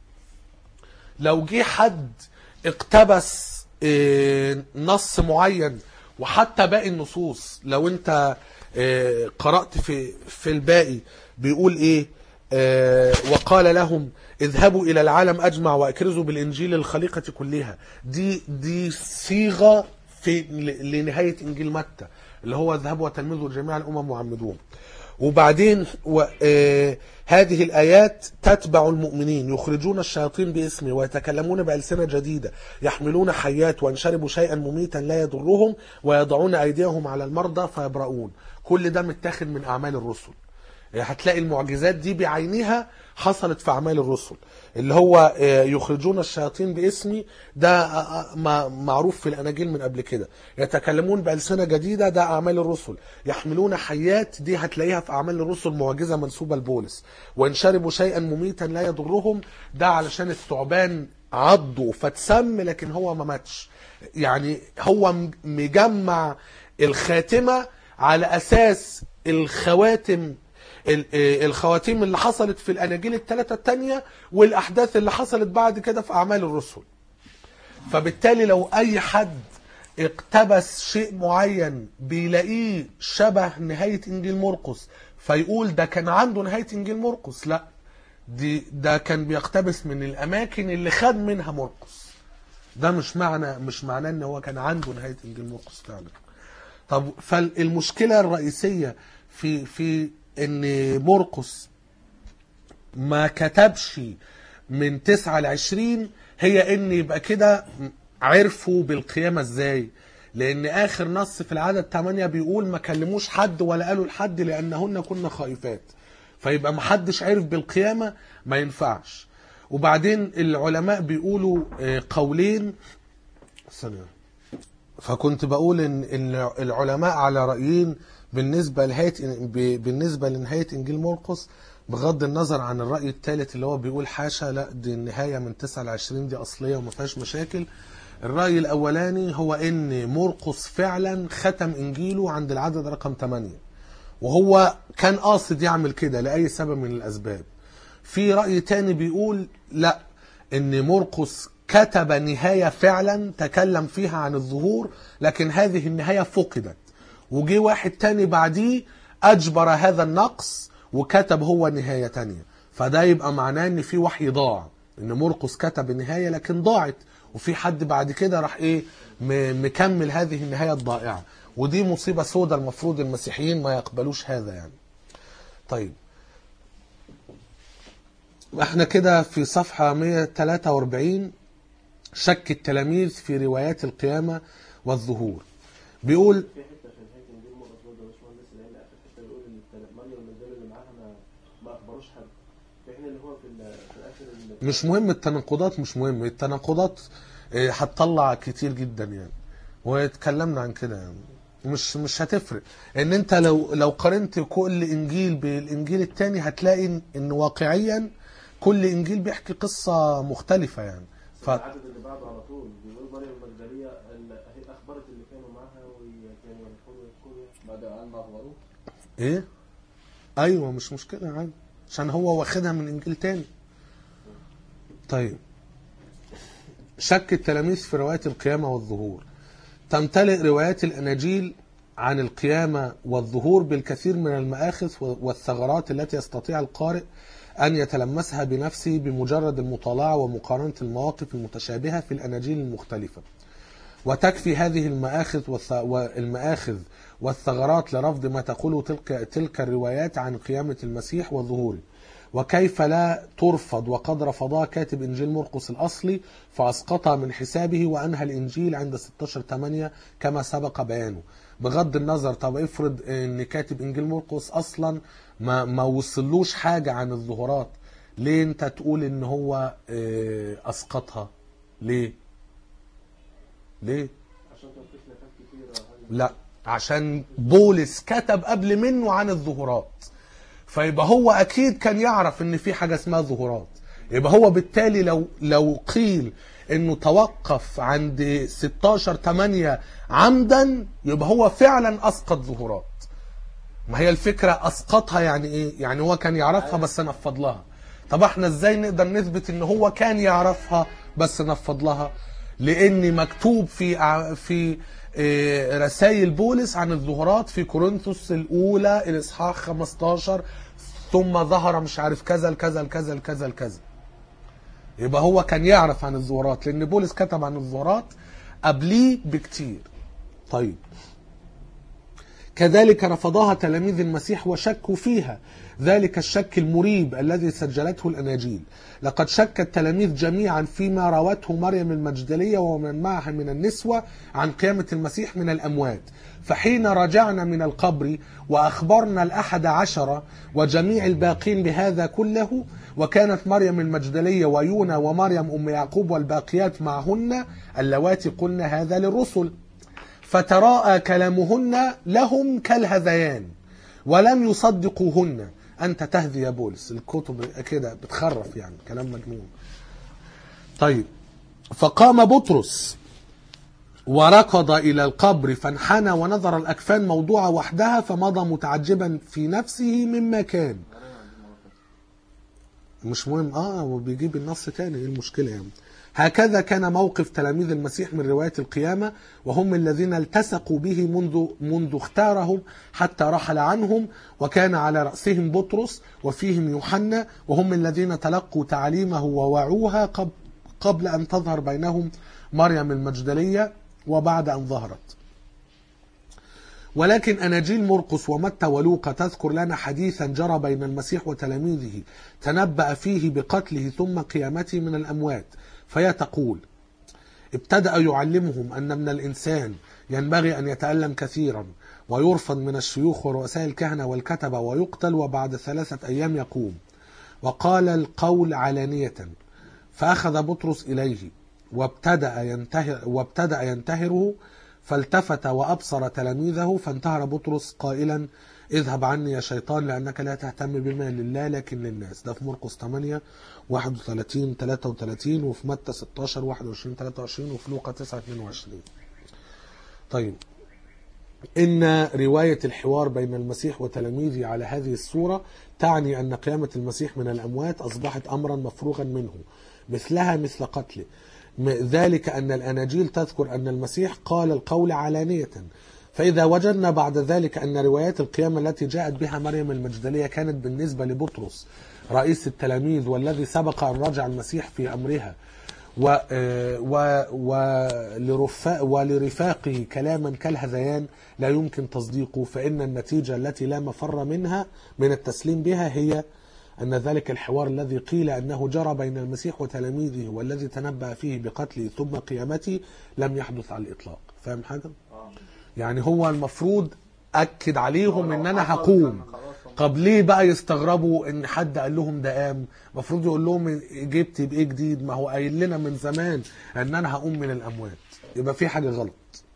لو جه حد اقتبس آه، نص معين وحتى باقي النصوص لو انت آه، قرأت في في الباقي بيقول ايه آه، وقال لهم اذهبوا الى العالم اجمع واكرزوا بالانجيل الخليقه كلها دي دي صيغه في ل- لنهايه انجيل متى اللي هو اذهبوا وتلمذوا جميع الامم وعمدوهم وبعدين و... آه... هذه الآيات تتبع المؤمنين يخرجون الشياطين باسمي ويتكلمون بألسنة جديدة يحملون حيات وإن شربوا شيئا مميتا لا يضرهم ويضعون أيديهم على المرضى فيبرؤون كل ده متاخد من أعمال الرسل هتلاقي المعجزات دي بعينها حصلت في أعمال الرسل اللي هو آه، يخرجون الشياطين باسمي ده آه، آه، ما- معروف في الأناجيل من قبل كده يتكلمون بألسنة جديدة ده أعمال الرسل يحملون حيات دي هتلاقيها في أعمال الرسل معجزة منسوبة لبولس وإن شربوا شيئا مميتا لا يضرهم ده علشان الثعبان عضه فتسم لكن هو ما ماتش يعني هو م- مجمع الخاتمة على أساس الخواتم ال- آه، الخواتيم اللي حصلت في الاناجيل الثلاثه الثانيه والاحداث اللي حصلت بعد كده في اعمال الرسل فبالتالي لو اي حد اقتبس شيء معين بيلاقيه شبه نهايه انجيل مرقس فيقول ده كان عنده نهايه انجيل مرقس لا دي ده كان بيقتبس من الاماكن اللي خد منها مرقس ده مش معنى مش معناه ان هو كان عنده نهايه انجيل مرقس فعلا طب فالمشكله الرئيسيه في في ان مرقس ما كتبش من 9 ل 20 هي ان يبقى كده عرفوا بالقيامه ازاي لان اخر نص في العدد 8 بيقول ما كلموش حد ولا قالوا لحد لانهن كنا خائفات فيبقى ما حدش عرف بالقيامه ما ينفعش وبعدين العلماء بيقولوا آه، قولين ثانيه فكنت بقول ان إن العلماء على رايين بالنسبه لنهايه ب- بالنسبه لنهايه انجيل مرقس بغض النظر عن الراي الثالث اللي هو بيقول حاشا لا دي النهايه من 9 ل 20 دي اصليه وما فيهاش مشاكل الراي الاولاني هو ان مرقس فعلا ختم انجيله عند العدد رقم 8 وهو كان قاصد يعمل كده لاي سبب من الاسباب في راي تاني بيقول لا ان مرقس كتب نهايه فعلا تكلم فيها عن الظهور لكن هذه النهايه فقدت وجي واحد تاني بعديه اجبر هذا النقص وكتب هو نهايه تانية فده يبقى معناه ان في وحي ضاع ان مرقس كتب النهايه لكن ضاعت وفي حد بعد كده راح ايه م- مكمل هذه النهايه الضائعه ودي مصيبه سودة المفروض المسيحيين ما يقبلوش هذا يعني طيب احنا كده في صفحة 143 شك التلاميذ في روايات القيامة والظهور بيقول في حته في نهايه انجيل مرقس برضه يا باشمهندس لان اخر حته بيقول ان التل- مريم المجدلة اللي معاها ما ما اخبروش حد في حين اللي هو في ال- في اخر ال- مش مهم التناقضات مش مهم التناقضات اه، هتطلع كتير جدا يعني واتكلمنا عن كده يعني مش مش هتفرق ان انت لو لو قارنت كل انجيل بالانجيل التاني هتلاقي ان- ان واقعيا كل انجيل بيحكي قصة مختلفة يعني ف... العدد اللي بعده على طول بيقول مريم المجدلية ال- هي اخبرت اللي كانوا معاها وكانوا يدخلوا يدخلوا بعد أن ما أخبروه ايه ايوه مش مشكله عادي عشان هو واخدها من انجيل تاني طيب شك التلاميذ في روايات القيامه والظهور تمتلئ روايات الاناجيل عن القيامه والظهور بالكثير من المآخذ والثغرات التي يستطيع القارئ ان يتلمسها بنفسه بمجرد المطالعه ومقارنه المواقف المتشابهه في الاناجيل المختلفه وتكفي هذه المآخذ والث... والمآخذ والثغرات لرفض ما تقوله تلك تلك الروايات عن قيامة المسيح وظهوره وكيف لا ترفض وقد رفضها كاتب إنجيل مرقس الأصلي فأسقطها من حسابه وأنهى الإنجيل عند 16 8 كما سبق بيانه بغض النظر طب افرض ان كاتب انجيل مرقس اصلا ما ما وصلوش حاجه عن الظهورات ليه انت تقول ان هو آه، اسقطها ليه ليه عشان كان في خلافات كتيرة هل لا عشان بولس كتب قبل منه عن الظهورات فيبقى هو اكيد كان يعرف ان في حاجه اسمها ظهورات يبقى هو بالتالي لو لو قيل انه توقف عند 16 8 عمدا يبقى هو فعلا اسقط ظهورات ما هي الفكره اسقطها يعني ايه يعني هو كان يعرفها بس نفض لها طب احنا ازاي نقدر نثبت ان هو كان يعرفها بس نفض لها لان مكتوب في ع- في آه، رسائل بولس عن الظهورات في كورنثوس الاولى الاصحاح 15 ثم ظهر مش عارف كذا لكذا لكذا لكذا لكذا يبقى هو كان يعرف عن الظهورات لان بولس كتب عن الظهورات قبليه بكتير طيب كذلك رفضها تلاميذ المسيح وشكوا فيها ذلك الشك المريب الذي سجلته الأناجيل لقد شك التلاميذ جميعا فيما روته مريم المجدلية ومن معها من النسوة عن قيامة المسيح من الأموات فحين رجعنا من القبر وأخبرنا الأحد عشر وجميع الباقين بهذا كله وكانت مريم المجدلية ويونا ومريم أم يعقوب والباقيات معهن اللواتي قلنا هذا للرسل فتراءى كلامهن لهم كالهذيان ولم يصدقوهن أنت تهذي يا بولس الكتب كده بتخرف يعني كلام مجنون طيب فقام بطرس وركض إلى القبر فانحنى ونظر الأكفان موضوعة وحدها فمضى متعجبا في نفسه مما كان مش مهم اه هو بيجيب النص تاني ايه المشكله يعني هكذا كان موقف تلاميذ المسيح من روايه القيامه وهم الذين التصقوا به منذ منذ اختارهم حتى رحل عنهم وكان على راسهم بطرس وفيهم يوحنا وهم الذين تلقوا تعليمه ووعوها قبل قبل ان تظهر بينهم مريم المجدليه وبعد ان ظهرت ولكن أناجيل مرقس ومتى ولوقا تذكر لنا حديثا جرى بين المسيح وتلاميذه تنبأ فيه بقتله ثم قيامته من الأموات فهي تقول ابتدأ يعلمهم أن من الإنسان ينبغي أن يتألم كثيرا ويرفض من الشيوخ ورؤساء الكهنة والكتبة ويقتل وبعد ثلاثة أيام يقوم وقال القول علانية فأخذ بطرس إليه وابتدأ ينتهر, وابتدأ ينتهره فالتفت وأبصر تلاميذه فانتهر بطرس قائلا اذهب عني يا شيطان لأنك لا تهتم بما لله لكن للناس ده في مرقس 8 31 33 وفي متى 16 21 23 وفي لوقا 9 22 طيب إن رواية الحوار بين المسيح وتلاميذه على هذه الصورة تعني أن قيامة المسيح من الأموات أصبحت أمرا مفروغا منه مثلها مثل قتله ذلك أن الأناجيل تذكر أن المسيح قال القول علانية فإذا وجدنا بعد ذلك أن روايات القيامة التي جاءت بها مريم المجدلية كانت بالنسبة لبطرس رئيس التلاميذ والذي سبق أن رجع المسيح في أمرها و و ولرفا ولرفاقه كلاما كالهذيان لا يمكن تصديقه فإن النتيجة التي لا مفر منها من التسليم بها هي أن ذلك الحوار الذي قيل أنه جرى بين المسيح وتلاميذه والذي تنبأ فيه بقتله ثم قيامته لم يحدث على الإطلاق فاهم حاجة؟ يعني هو المفروض أكد عليهم إن أنا هقوم طب ليه بقى يستغربوا ان حد قال لهم ده قام المفروض يقول لهم جبت بايه جديد ما هو قايل لنا من زمان ان انا هقوم من الاموات يبقى في حاجه غلط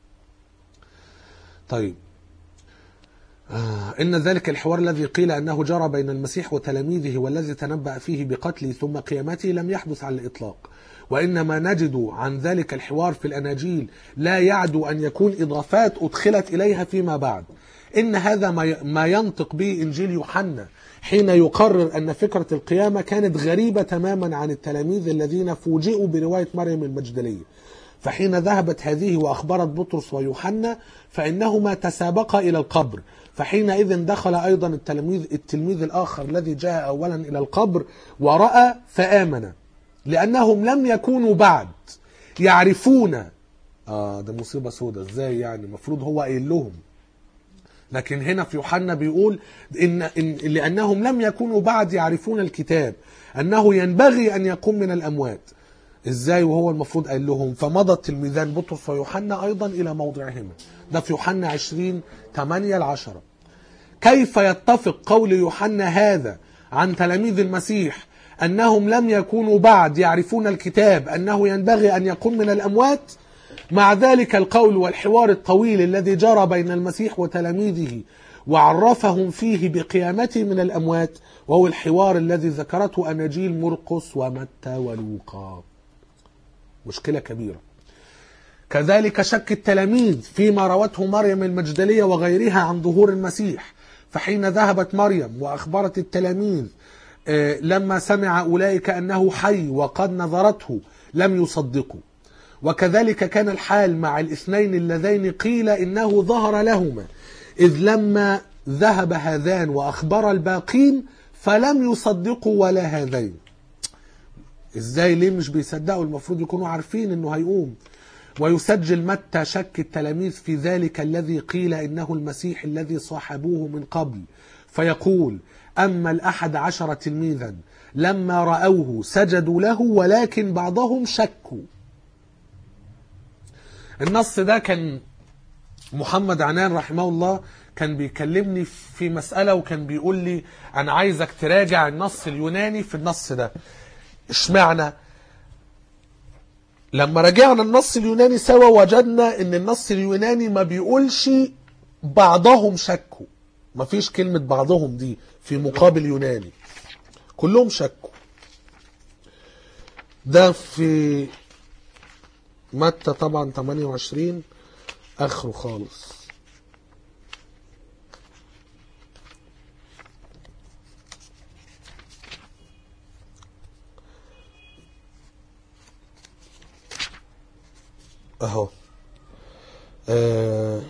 طيب آه إن ذلك الحوار الذي قيل أنه جرى بين المسيح وتلاميذه والذي تنبأ فيه بقتله ثم قيامته لم يحدث على الإطلاق وإنما نجد عن ذلك الحوار في الأناجيل لا يعدو أن يكون إضافات أدخلت إليها فيما بعد إن هذا ما ينطق به إنجيل يوحنا حين يقرر أن فكرة القيامة كانت غريبة تماما عن التلاميذ الذين فوجئوا برواية مريم المجدلية فحين ذهبت هذه وأخبرت بطرس ويوحنا فإنهما تسابقا إلى القبر فحينئذ دخل أيضا التلميذ التلميذ الآخر الذي جاء أولا إلى القبر ورأى فآمن لأنهم لم يكونوا بعد يعرفون آه ده مصيبة سودة إزاي يعني المفروض هو قايل لهم لكن هنا في يوحنا بيقول إن, إن لأنهم لم يكونوا بعد يعرفون الكتاب أنه ينبغي أن يقوم من الأموات ازاي وهو المفروض قال لهم فمضى التلميذان بطرس ويوحنا ايضا الى موضعهما ده في يوحنا 20 8 ل 10 كيف يتفق قول يوحنا هذا عن تلاميذ المسيح انهم لم يكونوا بعد يعرفون الكتاب انه ينبغي ان يقوم من الاموات مع ذلك القول والحوار الطويل الذي جرى بين المسيح وتلاميذه وعرفهم فيه بقيامته من الاموات وهو الحوار الذي ذكرته اناجيل مرقس ومتى ولوقا مشكلة كبيرة كذلك شك التلاميذ فيما روته مريم المجدلية وغيرها عن ظهور المسيح فحين ذهبت مريم وأخبرت التلاميذ لما سمع أولئك أنه حي وقد نظرته لم يصدقوا وكذلك كان الحال مع الاثنين اللذين قيل إنه ظهر لهما إذ لما ذهب هذان وأخبر الباقين فلم يصدقوا ولا هذين ازاي ليه مش بيصدقوا المفروض يكونوا عارفين انه هيقوم ويسجل متى شك التلاميذ في ذلك الذي قيل إنه المسيح الذي صاحبوه من قبل فيقول أما الأحد عشر تلميذا لما رأوه سجدوا له ولكن بعضهم شكوا النص ده كان محمد عنان رحمه الله كان بيكلمني في مسألة وكان بيقول لي أنا عايزك تراجع النص اليوناني في النص ده اشمعنى لما راجعنا النص اليوناني سوا وجدنا ان النص اليوناني ما بيقولش بعضهم شكوا ما فيش كلمة بعضهم دي في مقابل يوناني كلهم شكوا ده في متى طبعا 28 اخره خالص اهو آه،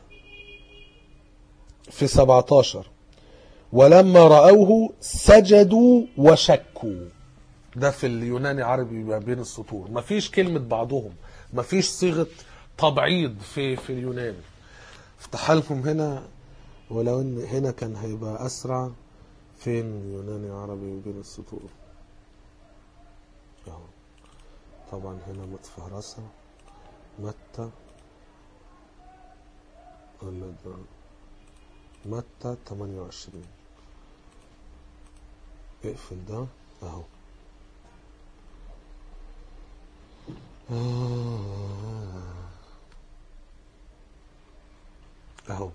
في 17 ولما رأوه سجدوا وشكوا ده في اليوناني عربي ما بين السطور مفيش كلمة بعضهم مفيش صيغة تبعيض في في اليوناني افتح لكم هنا ولو ان هنا كان هيبقى اسرع فين يوناني عربي بين السطور اهو طبعا هنا متفهرسة متى ولا ده متى 28 اقفل ده اهو اهو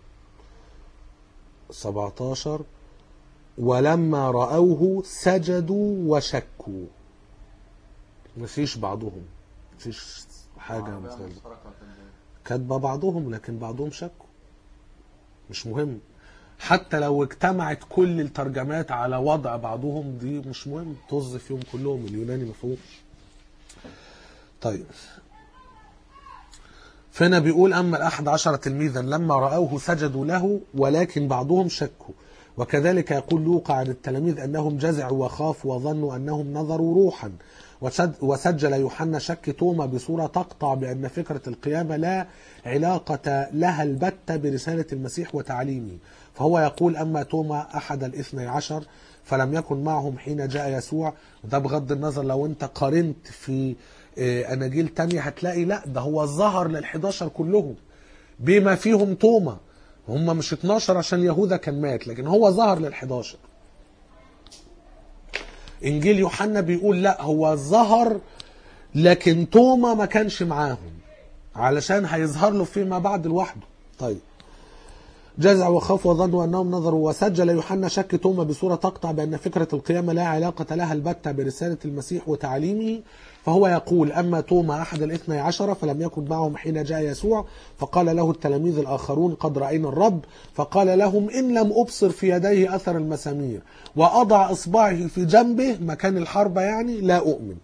17 ولما رأوه سجدوا وشكوا مفيش بعضهم مفيش حاجة مثلا كاتبة بعضهم لكن بعضهم شكوا مش مهم حتى لو اجتمعت كل الترجمات على وضع بعضهم دي مش مهم طز فيهم كلهم اليوناني مفهومش طيب فهنا بيقول أما الأحد عشر تلميذا لما رأوه سجدوا له ولكن بعضهم شكوا وكذلك يقول لوقا عن التلاميذ أنهم جزعوا وخافوا وظنوا أنهم نظروا روحا وسد- وسجل يوحنا شك توما بصورة تقطع بأن فكرة القيامة لا علاقة لها البتة برسالة المسيح وتعليمه فهو يقول أما توما أحد الاثني عشر فلم يكن معهم حين جاء يسوع وده بغض النظر لو انت قارنت في آه، أناجيل تانية هتلاقي لا ده هو ظهر لل11 كلهم بما فيهم توما هم مش 12 عشان يهوذا كان مات لكن هو ظهر لل11 انجيل يوحنا بيقول لا هو ظهر لكن توما ما كانش معاهم علشان هيظهر له فيما بعد لوحده طيب جزع وخاف وظنوا انهم نظروا وسجل يوحنا شك توما بصوره تقطع بان فكره القيامه لا علاقه لها البتة برساله المسيح وتعليمه فهو يقول اما توما احد الاثني عشر فلم يكن معهم حين جاء يسوع فقال له التلاميذ الاخرون قد راينا الرب فقال لهم ان لم ابصر في يديه اثر المسامير واضع اصبعه في جنبه مكان الحربه يعني لا اؤمن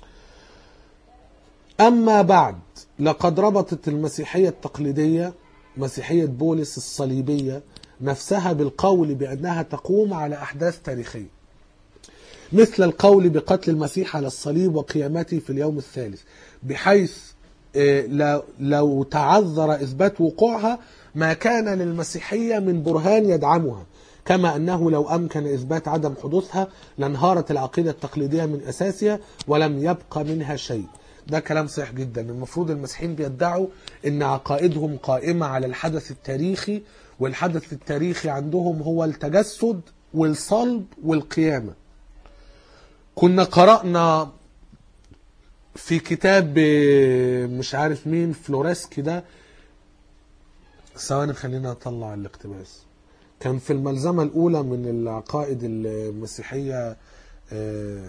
أما بعد لقد ربطت المسيحية التقليدية مسيحية بولس الصليبية نفسها بالقول بأنها تقوم على أحداث تاريخية مثل القول بقتل المسيح على الصليب وقيامته في اليوم الثالث بحيث آه، لو- لو تعذر إثبات وقوعها ما كان للمسيحية من برهان يدعمها كما أنه لو أمكن إثبات عدم حدوثها لانهارت العقيدة التقليدية من أساسها ولم يبقى منها شيء ده كلام صحيح جدا المفروض المسيحيين بيدعوا ان عقائدهم قائمة على الحدث التاريخي والحدث التاريخي عندهم هو التجسد والصلب والقيامة كنا قرأنا في كتاب آه، مش عارف مين فلوريسكي ده ثواني خلينا اطلع الاقتباس كان في الملزمة الأولى من العقائد المسيحية آه،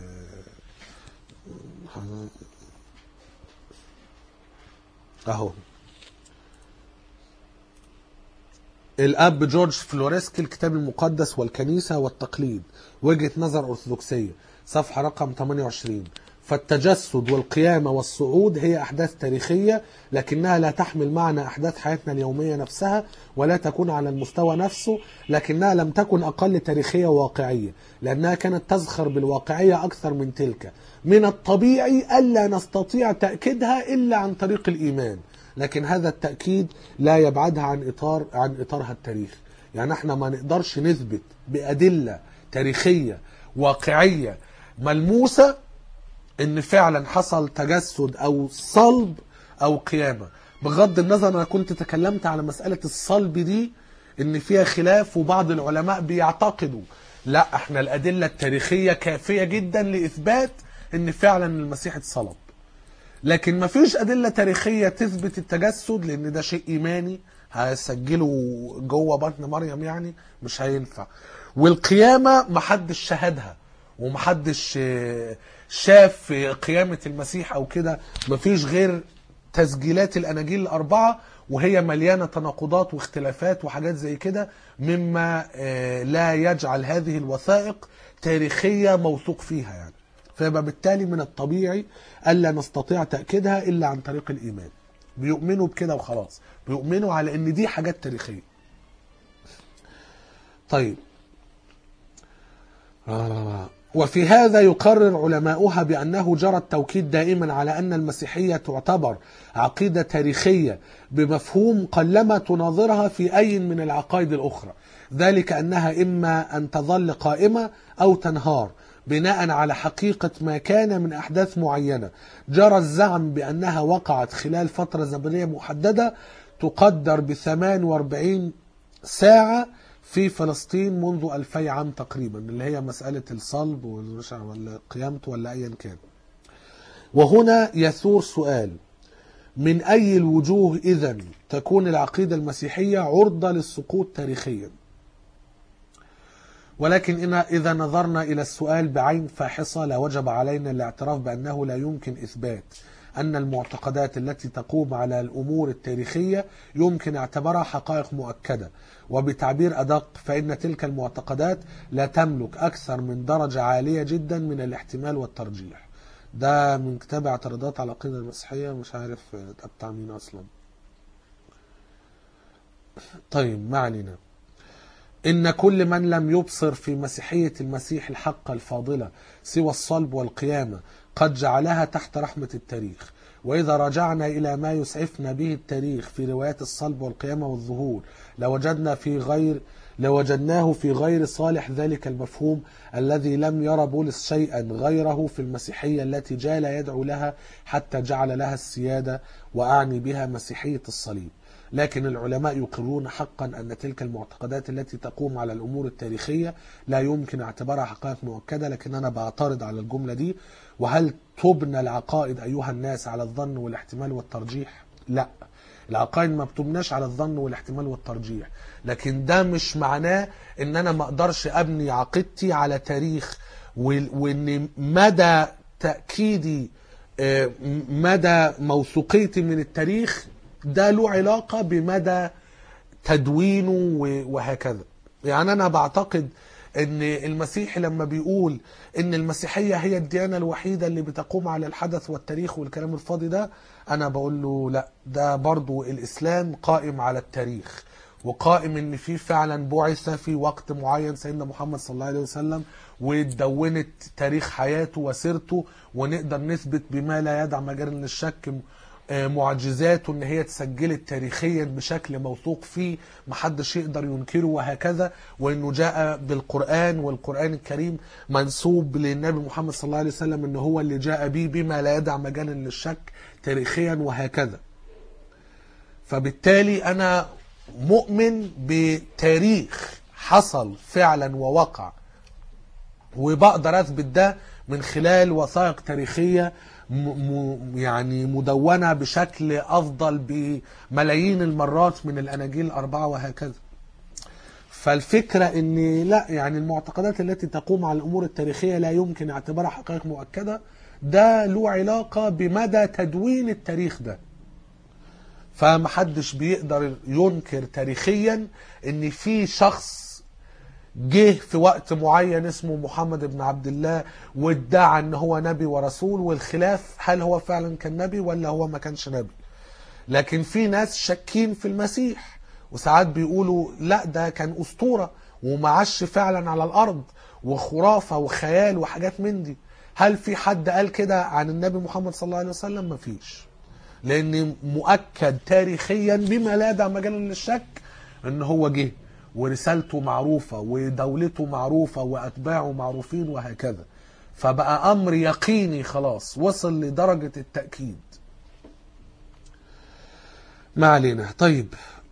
اهو الاب جورج فلوريسكي الكتاب المقدس والكنيسه والتقليد وجهه نظر ارثوذكسيه صفحه رقم 28 فالتجسد والقيامة والصعود هي أحداث تاريخية لكنها لا تحمل معنى أحداث حياتنا اليومية نفسها ولا تكون على المستوى نفسه لكنها لم تكن أقل تاريخية وواقعية لأنها كانت تزخر بالواقعية أكثر من تلك من الطبيعي ألا نستطيع تأكيدها إلا عن طريق الإيمان لكن هذا التأكيد لا يبعدها عن إطار عن إطارها التاريخي يعني احنا ما نقدرش نثبت بأدلة تاريخية واقعية ملموسة ان فعلا حصل تجسد او صلب او قيامة بغض النظر انا كنت تكلمت على مسألة الصلب دي ان فيها خلاف وبعض العلماء بيعتقدوا لا احنا الادلة التاريخية كافية جدا لاثبات ان فعلا المسيح اتصلب لكن ما فيش ادلة تاريخية تثبت التجسد لان ده شيء ايماني هسجله جوه بطن مريم يعني مش هينفع والقيامة محدش شهدها ومحدش آه، شاف قيامة المسيح او كده مفيش غير تسجيلات الاناجيل الاربعة وهي مليانة تناقضات واختلافات وحاجات زي كده مما آه، لا يجعل هذه الوثائق تاريخية موثوق فيها يعني فيبقى بالتالي من الطبيعي ألا نستطيع تأكيدها إلا عن طريق الإيمان بيؤمنوا بكده وخلاص بيؤمنوا على ان دي حاجات تاريخية طيب آه. وفي هذا يقرر علماؤها بأنه جرى التوكيد دائما على أن المسيحية تعتبر عقيدة تاريخية بمفهوم قلما تناظرها في أي من العقائد الأخرى ذلك أنها إما أن تظل قائمة أو تنهار بناء على حقيقة ما كان من أحداث معينة جرى الزعم بأنها وقعت خلال فترة زمنية محددة تقدر ب 48 ساعة في فلسطين منذ 2000 عام تقريبا اللي هي مسألة الصلب ومش عارف ولا قيامته ولا أيا كان وهنا يثور سؤال من أي الوجوه إذا تكون العقيدة المسيحية عرضة للسقوط تاريخيا ولكن إن إذا نظرنا إلى السؤال بعين فاحصة لوجب علينا الاعتراف بأنه لا يمكن إثبات أن المعتقدات التي تقوم على الأمور التاريخية يمكن اعتبارها حقائق مؤكدة وبتعبير أدق فإن تلك المعتقدات لا تملك أكثر من درجة عالية جدا من الاحتمال والترجيح ده من كتاب اعتراضات على العقيدة المسيحية مش عارف ده بتاع مين أصلا طيب ما علينا إن كل من لم يبصر في مسيحية المسيح الحق الفاضلة سوى الصلب والقيامة قد جعلها تحت رحمة التاريخ وإذا رجعنا إلى ما يسعفنا به التاريخ في روايات الصلب والقيامة والظهور لوجدنا في غير لوجدناه في غير صالح ذلك المفهوم الذي لم ير بولس شيئا غيره في المسيحية التي جال يدعو لها حتى جعل لها السيادة وأعني بها مسيحية الصليب لكن العلماء يقرون حقا أن تلك المعتقدات التي تقوم على الأمور التاريخية لا يمكن اعتبارها حقائق مؤكدة لكن أنا بعترض على الجملة دي وهل تبنى العقائد أيها الناس على الظن والاحتمال والترجيح لا العقائد ما بتبناش على الظن والاحتمال والترجيح لكن ده مش معناه ان انا ما اقدرش ابني عقيدتي على تاريخ وان مدى تاكيدي مدى موثوقيتي من التاريخ ده له علاقة بمدى تدوينه وهكذا يعني أنا بعتقد أن المسيح لما بيقول أن المسيحية هي الديانة الوحيدة اللي بتقوم على الحدث والتاريخ والكلام الفاضي ده أنا بقول له لا ده برضو الإسلام قائم على التاريخ وقائم ان في فعلا بعث في وقت معين سيدنا محمد صلى الله عليه وسلم واتدونت تاريخ حياته وسيرته ونقدر نثبت بما لا يدع مجال للشك معجزاته ان هي اتسجلت تاريخيا بشكل موثوق فيه محدش يقدر ينكره وهكذا وانه جاء بالقران والقران الكريم منسوب للنبي محمد صلى الله عليه وسلم ان هو اللي جاء به بما لا يدع مجالا للشك تاريخيا وهكذا فبالتالي انا مؤمن بتاريخ حصل فعلا ووقع وبقدر اثبت ده من خلال وثائق تاريخيه م يعني مدونة بشكل أفضل بملايين المرات من الأناجيل الأربعة وهكذا فالفكرة أن لا يعني المعتقدات التي تقوم على الأمور التاريخية لا يمكن اعتبارها حقائق مؤكدة ده له علاقة بمدى تدوين التاريخ ده فمحدش بيقدر ينكر تاريخيا ان في شخص جه في وقت معين اسمه محمد بن عبد الله وادعى ان هو نبي ورسول والخلاف هل هو فعلا كان نبي ولا هو ما كانش نبي لكن في ناس شاكين في المسيح وساعات بيقولوا لا ده كان اسطوره ومعش فعلا على الارض وخرافه وخيال وحاجات من دي هل في حد قال كده عن النبي محمد صلى الله عليه وسلم مفيش لان مؤكد تاريخيا بما لا داعي مجال للشك ان هو جه ورسالته معروفه ودولته معروفه واتباعه معروفين وهكذا فبقى امر يقيني خلاص وصل لدرجه التاكيد ما علينا طيب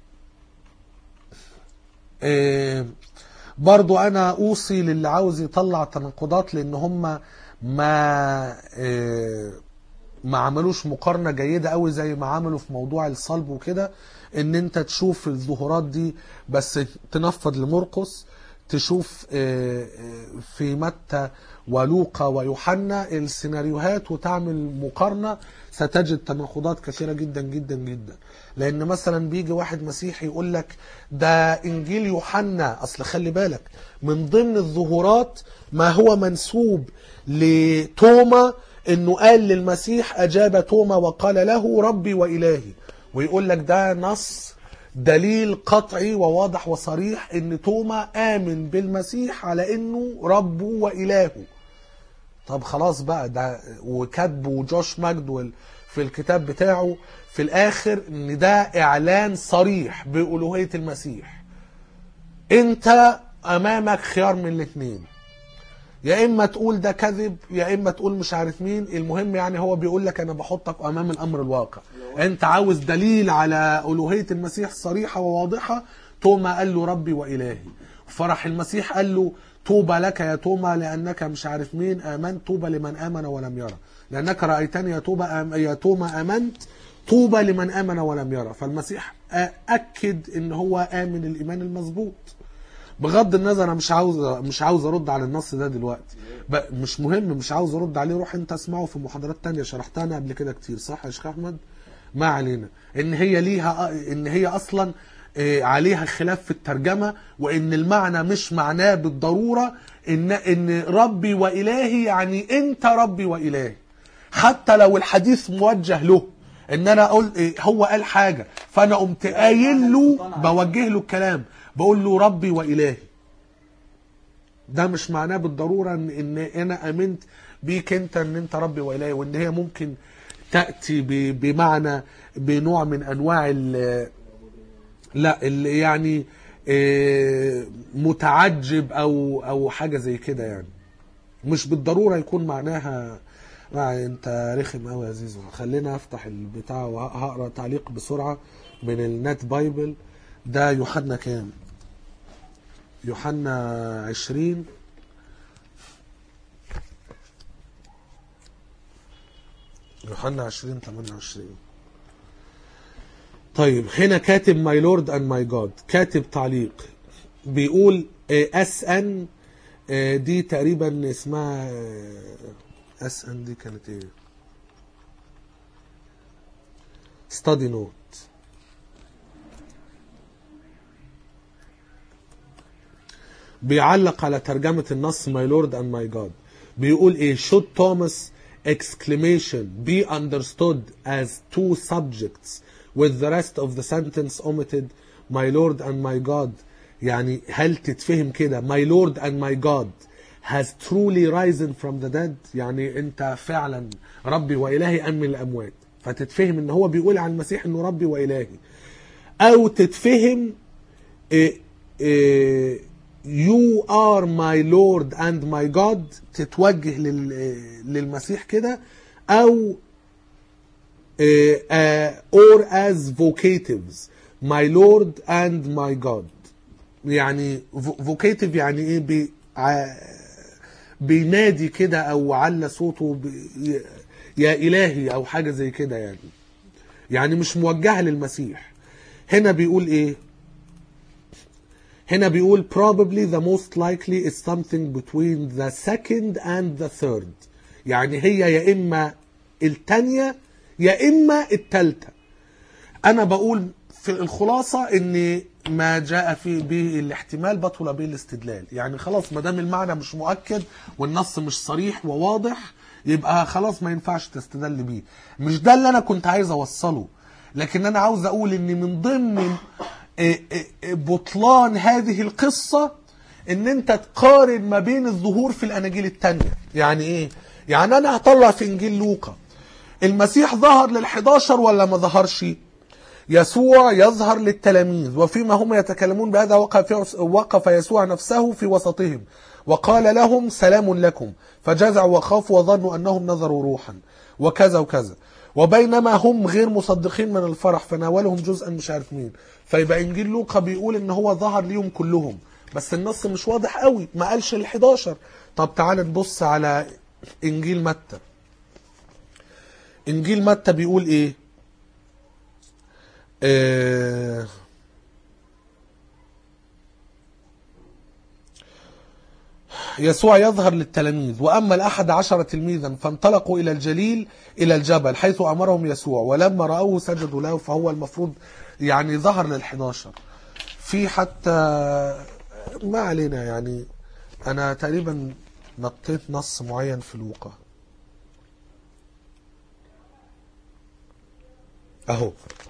إيه برضو انا اوصي للي عاوز يطلع تناقضات لان هم ما إيه ما عملوش مقارنه جيده قوي زي ما عملوا في موضوع الصلب وكده ان انت تشوف الظهورات دي بس تنفض لمرقس تشوف إيه، إيه، في متى ولوقا ويوحنا السيناريوهات وتعمل مقارنه ستجد تناقضات كثيره جدا جدا جدا لان مثلا بيجي واحد مسيحي يقول لك ده انجيل يوحنا اصل خلي بالك من ضمن الظهورات ما هو منسوب لتوما انه قال للمسيح اجاب توما وقال له ربي والهي ويقول لك ده نص دليل قطعي وواضح وصريح ان توما امن بالمسيح على انه ربه والهه طب خلاص بقى ده وكاتبه جوش ماجدويل في الكتاب بتاعه في الاخر ان ده اعلان صريح بالوهيه المسيح انت امامك خيار من الاثنين يا اما تقول ده كذب يا اما تقول مش عارف مين المهم يعني هو بيقول لك انا بحطك امام الامر الواقع انت عاوز دليل على الوهيه المسيح صريحه وواضحه توما قال له ربي والهي فرح المسيح قال له طوبى لك يا توما لانك مش عارف مين امنت طوبى لمن امن ولم يرى لانك رايتني يا توبى أم يا توما امنت طوبى لمن امن ولم يرى فالمسيح اكد ان هو امن الايمان المظبوط بغض النظر انا مش عاوز مش عاوز ارد على النص ده دلوقتي ب- مش مهم مش عاوز ارد عليه روح انت اسمعه في محاضرات تانية شرحتها انا قبل كده كتير صح يا شيخ احمد ما علينا ان هي ليها ان هي اصلا آه، عليها خلاف في الترجمه وان المعنى مش معناه بالضروره ان ان ربي والهي يعني انت ربي والهي حتى لو الحديث موجه له ان انا اقول إيه، هو قال حاجه فانا قمت قايل له بوجه له الكلام بقول له ربي والهي ده مش معناه بالضروره ان ان انا امنت بيك انت ان انت ربي والهي وان هي ممكن تاتي ب- بمعنى بنوع من انواع ال- لا اللي يعني آه، متعجب او او حاجه زي كده يعني مش بالضروره يكون معناها آه، انت رخم قوي يا زيزو خلينا افتح البتاع وهقرا تعليق بسرعه من النت بايبل ده يوحنا كام يوحنا عشرين يوحنا عشرين تمانية وعشرين طيب هنا كاتب ماي لورد اند ماي جاد كاتب تعليق بيقول اس ان دي تقريبا اسمها اس ان دي كانت ايه ستادي نوت بيعلق على ترجمة النص my lord and my god بيقول ايه should Thomas exclamation be understood as two subjects with the rest of the sentence omitted my lord and my god يعني هل تتفهم كده my lord and my god has truly risen from the dead يعني انت فعلا ربي والهي ام من الاموات فتتفهم ان هو بيقول عن المسيح انه ربي والهي او تتفهم إيه إيه you are my lord and my god تتوجه لل للمسيح كده او إيه آه or as vocatives my lord and my god يعني vo- vocative يعني ايه بي ع- بينادي كده او على صوته بي يا الهي او حاجه زي كده يعني يعني مش موجهه للمسيح هنا بيقول ايه هنا بيقول probably the most likely is something between the second and the third يعني هي يا اما التانية يا اما التالتة انا بقول في الخلاصة ان ما جاء في به الاحتمال بطل به الاستدلال يعني خلاص ما دام المعنى مش مؤكد والنص مش صريح وواضح يبقى خلاص ما ينفعش تستدل بيه مش ده اللي انا كنت عايز اوصله لكن انا عاوز اقول ان من ضمن إيه إيه إيه بطلان هذه القصة ان انت تقارن ما بين الظهور في الاناجيل التانية يعني ايه يعني انا هطلع في انجيل لوقا المسيح ظهر لل11 ولا ما ظهرش يسوع يظهر للتلاميذ وفيما هم يتكلمون بهذا وقف, وقف يسوع نفسه في وسطهم وقال لهم سلام لكم فجزعوا وخافوا وظنوا أنهم نظروا روحا وكذا وكذا وبينما هم غير مصدقين من الفرح فناولهم جزءا مش عارف مين فيبقى انجيل لوقا بيقول ان هو ظهر ليهم كلهم بس النص مش واضح قوي ما قالش ال11 طب تعال نبص على انجيل متى انجيل متى بيقول ايه آه يسوع يظهر للتلاميذ وأما الأحد عشر تلميذا فانطلقوا إلى الجليل إلى الجبل حيث أمرهم يسوع ولما رأوه سجدوا له فهو المفروض يعني ظهر للحداشر في حتى ما علينا يعني أنا تقريبا نطيت نص معين في لوقا أهو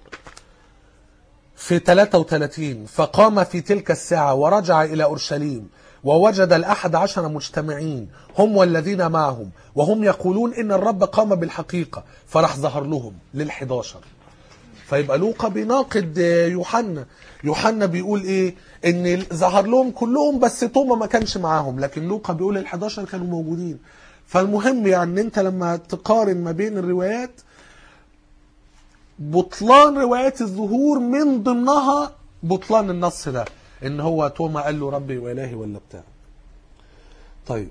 في 33 فقام في تلك الساعة ورجع إلى أورشليم ووجد الأحد عشر مجتمعين هم والذين معهم وهم يقولون إن الرب قام بالحقيقة فراح ظهر لهم للحداشر فيبقى لوقا بيناقض يوحنا يوحنا بيقول ايه ان ظهر لهم كلهم بس توما ما كانش معاهم لكن لوقا بيقول ال11 كانوا موجودين فالمهم يعني انت لما تقارن ما بين الروايات بطلان روايات الظهور من ضمنها بطلان النص ده ان هو توما قال له ربي والهي ولا بتاع طيب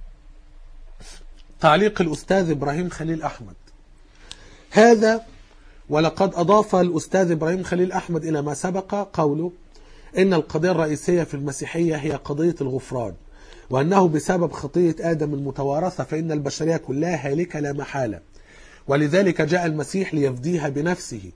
تعليق الاستاذ ابراهيم خليل احمد هذا ولقد اضاف الاستاذ ابراهيم خليل احمد الى ما سبق قوله ان القضيه الرئيسيه في المسيحيه هي قضيه الغفران وانه بسبب خطيه ادم المتوارثه فان البشريه كلها هالكه لا محاله ولذلك جاء المسيح ليفديها بنفسه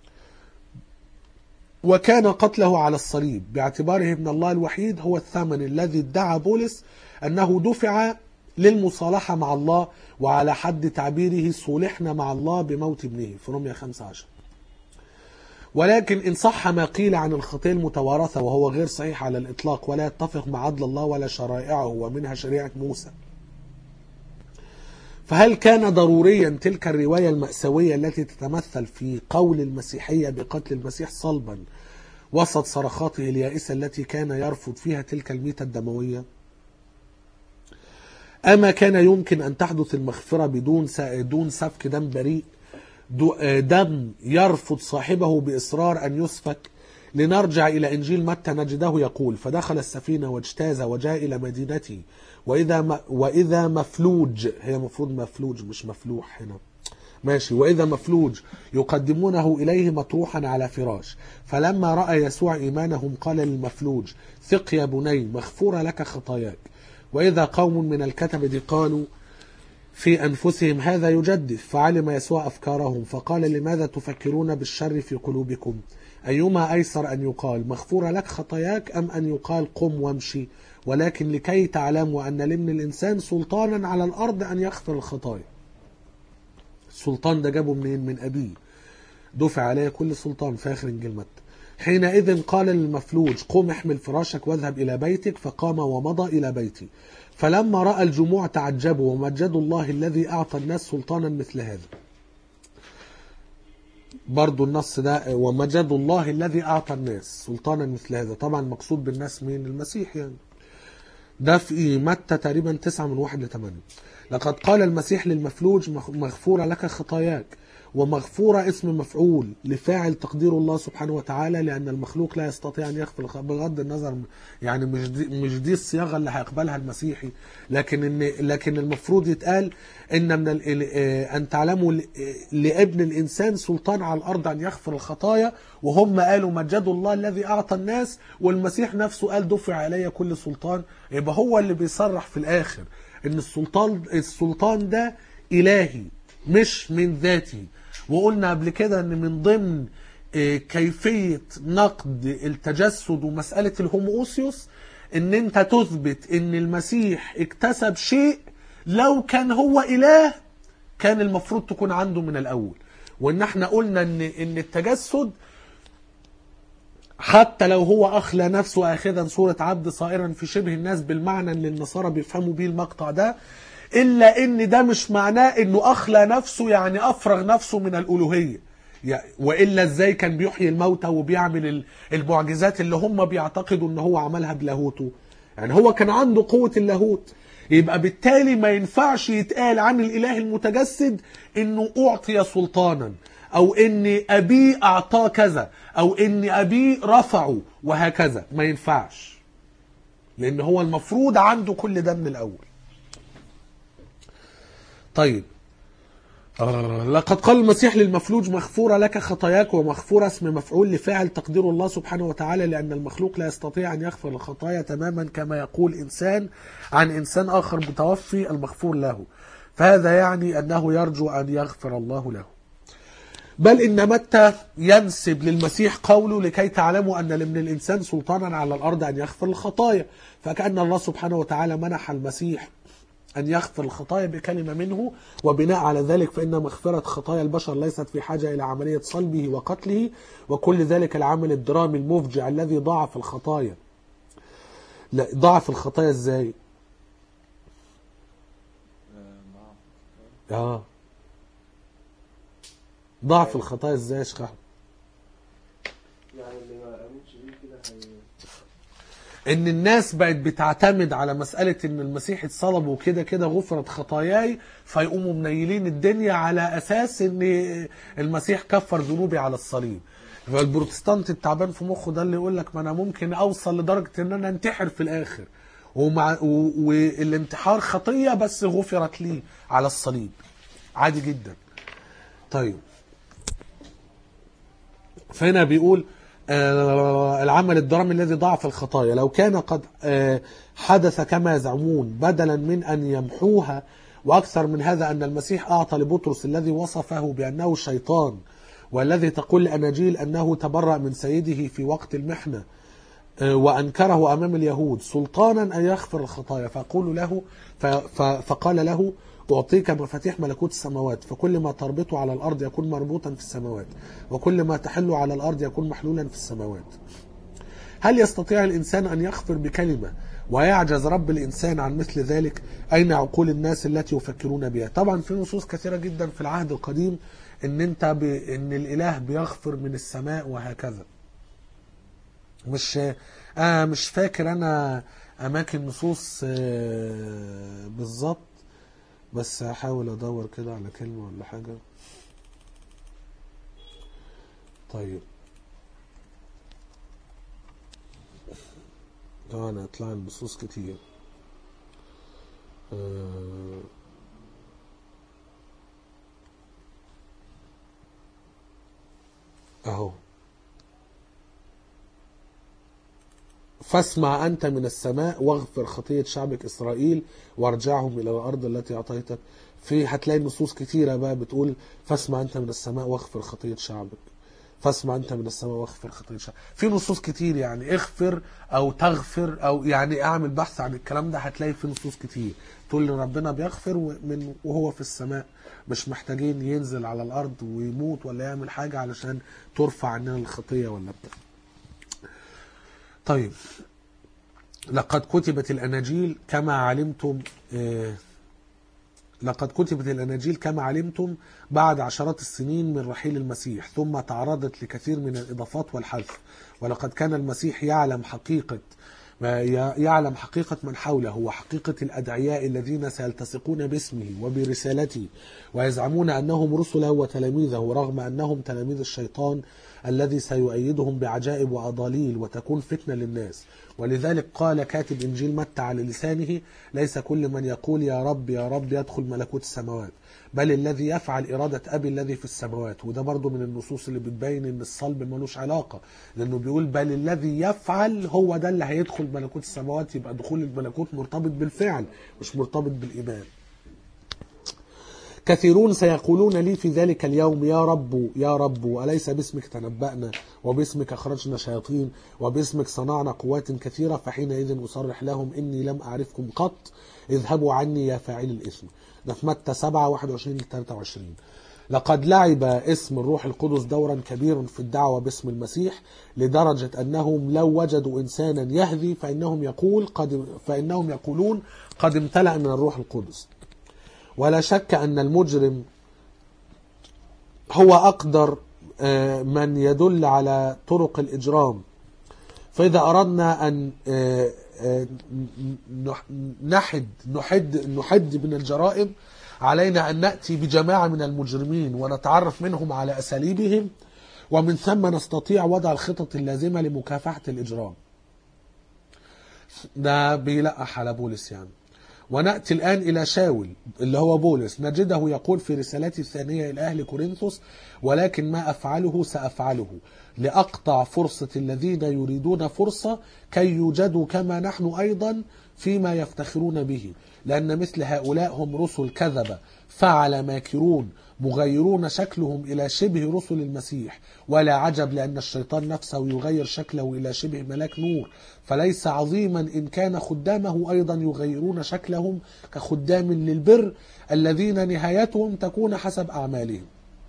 وكان قتله على الصليب باعتباره ابن الله الوحيد هو الثمن الذي ادعى بولس أنه دفع للمصالحة مع الله وعلى حد تعبيره صولحنا مع الله بموت ابنه في رمية 15 ولكن إن صح ما قيل عن الخطية المتوارثة وهو غير صحيح على الإطلاق ولا يتفق مع عدل الله ولا شرائعه ومنها شريعة موسى فهل كان ضروريا تلك الرواية المأساوية التي تتمثل في قول المسيحية بقتل المسيح صلبا وسط صرخاته اليائسة التي كان يرفض فيها تلك الميتة الدموية أما كان يمكن أن تحدث المغفرة بدون دون سفك دم بريء دم يرفض صاحبه بإصرار أن يسفك لنرجع إلى إنجيل متى نجده يقول فدخل السفينة واجتاز وجاء إلى مدينته وإذا م... وإذا مفلوج هي مفروض مفلوج مش مفلوح هنا ماشي وإذا مفلوج يقدمونه إليه مطروحا على فراش فلما رأى يسوع إيمانهم قال للمفلوج ثق يا بني مغفورة لك خطاياك وإذا قوم من الكتبة قالوا في أنفسهم هذا يجدف فعلم يسوع أفكارهم فقال لماذا تفكرون بالشر في قلوبكم أيما أيسر أن يقال مغفورة لك خطاياك أم أن يقال قم وامشي ولكن لكي تعلموا أن لابن الإنسان سلطانا على الأرض أن يغفر الخطايا السلطان ده جابه منين من أبيه دفع عليه كل سلطان في آخر إنجيل متى حينئذ قال للمفلوج قم احمل فراشك واذهب إلى بيتك فقام ومضى إلى بيتي فلما رأى الجموع تعجبوا ومجدوا الله الذي أعطى الناس سلطانا مثل هذا برضو النص ده ومجد الله الذي أعطى الناس سلطانا مثل هذا طبعا مقصود بالناس مين المسيح يعني ده في متى تقريبا تسعة من واحد لثمانية لقد قال المسيح للمفلوج مغفورة لك خطاياك ومغفورة اسم مفعول لفاعل تقدير الله سبحانه وتعالى لأن المخلوق لا يستطيع أن يغفر بغض النظر يعني مش دي, مش دي الصياغة اللي هيقبلها المسيحي لكن إن لكن المفروض يتقال إن من أن تعلموا لابن الإنسان سلطان على الأرض أن يغفر الخطايا وهم قالوا مجدوا الله الذي أعطى الناس والمسيح نفسه قال دفع علي كل سلطان يبقى هو اللي بيصرح في الآخر إن السلطان السلطان ده إلهي مش من ذاته وقلنا قبل كده ان من ضمن آه، كيفية نقد التجسد ومسألة الهوموسيوس ان انت تثبت ان المسيح اكتسب شيء لو كان هو اله كان المفروض تكون عنده من الاول وان احنا قلنا ان ان التجسد حتى لو هو اخلى نفسه اخذا صورة عبد صائرا في شبه الناس بالمعنى اللي النصارى بيفهموا بيه المقطع ده الا ان ده مش معناه انه اخلى نفسه يعني افرغ نفسه من الالوهيه يع- والا ازاي كان بيحيي الموتى وبيعمل ال- المعجزات اللي هم بيعتقدوا ان هو عملها بلاهوته يعني هو كان عنده قوه اللاهوت يبقى بالتالي ما ينفعش يتقال عن الاله المتجسد انه اعطي سلطانا او ان ابيه اعطاه كذا او ان ابيه رفعه وهكذا ما ينفعش لان هو المفروض عنده كل ده من الاول طيب آه، لقد قال المسيح للمفلوج مغفورة لك خطاياك ومغفورة اسم مفعول لفاعل تقدير الله سبحانه وتعالى لأن المخلوق لا يستطيع أن يغفر الخطايا تماما كما يقول إنسان عن إنسان آخر متوفي المغفور له فهذا يعني أنه يرجو أن يغفر الله له بل إن متى ينسب للمسيح قوله لكي تعلموا أن لمن الإنسان سلطانا على الأرض أن يغفر الخطايا فكأن الله سبحانه وتعالى منح المسيح أن يغفر الخطايا بكلمة منه وبناء على ذلك فإن مغفرة خطايا البشر ليست في حاجة إلى عملية صلبه وقتله وكل ذلك العمل الدرامي المفجع الذي ضاعف الخطايا لا ضاعف الخطايا ازاي اه ضعف الخطايا ازاي يا شيخ أحمد؟ يعني اللي ما امنش بيه كده هي ان الناس بقت بتعتمد على مسألة ان المسيح اتصلب وكده كده غفرت خطاياي فيقوموا منيلين الدنيا على اساس ان المسيح كفر ذنوبي على الصليب فالبروتستانت التعبان في مخه ده اللي يقول لك ما انا ممكن اوصل لدرجة ان انا انتحر في الاخر ومع و- والانتحار خطية بس غفرت لي على الصليب عادي جدا طيب فهنا بيقول آه، العمل الدرامي الذي ضاعف الخطايا لو كان قد آه، حدث كما يزعمون بدلا من أن يمحوها وأكثر من هذا أن المسيح أعطى لبطرس الذي وصفه بأنه شيطان والذي تقول الأناجيل أنه تبرأ من سيده في وقت المحنة آه، وأنكره أمام اليهود سلطانا أن يغفر الخطايا فقول له ف- ف- فقال له أعطيك مفاتيح ملكوت السماوات فكل ما تربطه على الأرض يكون مربوطا في السماوات وكل ما تحل على الأرض يكون محلولا في السماوات هل يستطيع الإنسان أن يغفر بكلمة ويعجز رب الإنسان عن مثل ذلك أين عقول الناس التي يفكرون بها طبعا في نصوص كثيرة جدا في العهد القديم ان انت ب... ان الاله بيغفر من السماء وهكذا مش آه مش فاكر انا اماكن نصوص آه بالظبط بس هحاول ادور كده على كلمه ولا حاجه طيب طبعا هيطلع لي نصوص كتير آه اهو فاسمع أنت من السماء واغفر خطية شعبك إسرائيل وارجعهم إلى الأرض التي أعطيتك في هتلاقي نصوص كتيرة بقى بتقول فاسمع أنت من السماء واغفر خطية شعبك فاسمع أنت من السماء واغفر خطية شعبك في نصوص كتير يعني اغفر أو تغفر أو يعني أعمل بحث عن الكلام ده هتلاقي في نصوص كتير تقول لي ربنا بيغفر من وهو في السماء مش محتاجين ينزل على الأرض ويموت ولا يعمل حاجة علشان ترفع عننا الخطية ولا بتاع طيب لقد كتبت الأناجيل كما علمتم آه، لقد كتبت الأناجيل كما علمتم بعد عشرات السنين من رحيل المسيح ثم تعرضت لكثير من الإضافات والحذف ولقد كان المسيح يعلم حقيقة ما ي- يعلم حقيقة من حوله وحقيقة الأدعياء الذين سيلتصقون باسمه وبرسالته ويزعمون أنهم رسله وتلاميذه رغم أنهم تلاميذ الشيطان الذي سيؤيدهم بعجائب وأضاليل وتكون فتنة للناس ولذلك قال كاتب إنجيل متى على لسانه ليس كل من يقول يا رب يا رب يدخل ملكوت السماوات بل الذي يفعل إرادة أبي الذي في السماوات وده برضو من النصوص اللي بتبين إن الصلب ملوش علاقة لأنه بيقول بل الذي يفعل هو ده اللي هيدخل ملكوت السماوات يبقى دخول الملكوت مرتبط بالفعل مش مرتبط بالإيمان كثيرون سيقولون لي في ذلك اليوم يا رب يا رب أليس باسمك تنبأنا وباسمك أخرجنا شياطين وباسمك صنعنا قوات كثيرة فحينئذ أصرح لهم إني لم أعرفكم قط اذهبوا عني يا فاعل الإثم ده في متى 7 21 23 لقد لعب اسم الروح القدس دورا كبيرا في الدعوة باسم المسيح لدرجة أنهم لو وجدوا إنسانا يهذي فإنهم يقول قد فإنهم يقولون قد امتلأ من الروح القدس ولا شك أن المجرم هو أقدر آه، من يدل على طرق الإجرام فإذا أردنا أن آه، آه، نح- نحد نحد نحد من الجرائم علينا أن نأتي بجماعة من المجرمين ونتعرف منهم على أساليبهم ومن ثم نستطيع وضع الخطط اللازمة لمكافحة الإجرام ده بيلقح على بولس يعني ونأتي الآن إلى شاول اللي هو بولس نجده يقول في رسالته الثانية إلى أهل كورنثوس ولكن ما أفعله سأفعله لأقطع فرصة الذين يريدون فرصة كي يوجدوا كما نحن أيضا فيما يفتخرون به لأن مثل هؤلاء هم رسل كذبة فعل ماكرون مغيرون شكلهم إلى شبه رسل المسيح ولا عجب لأن الشيطان نفسه يغير شكله إلى شبه ملاك نور فليس عظيما إن كان خدامه أيضا يغيرون شكلهم كخدام للبر الذين نهايتهم تكون حسب أعمالهم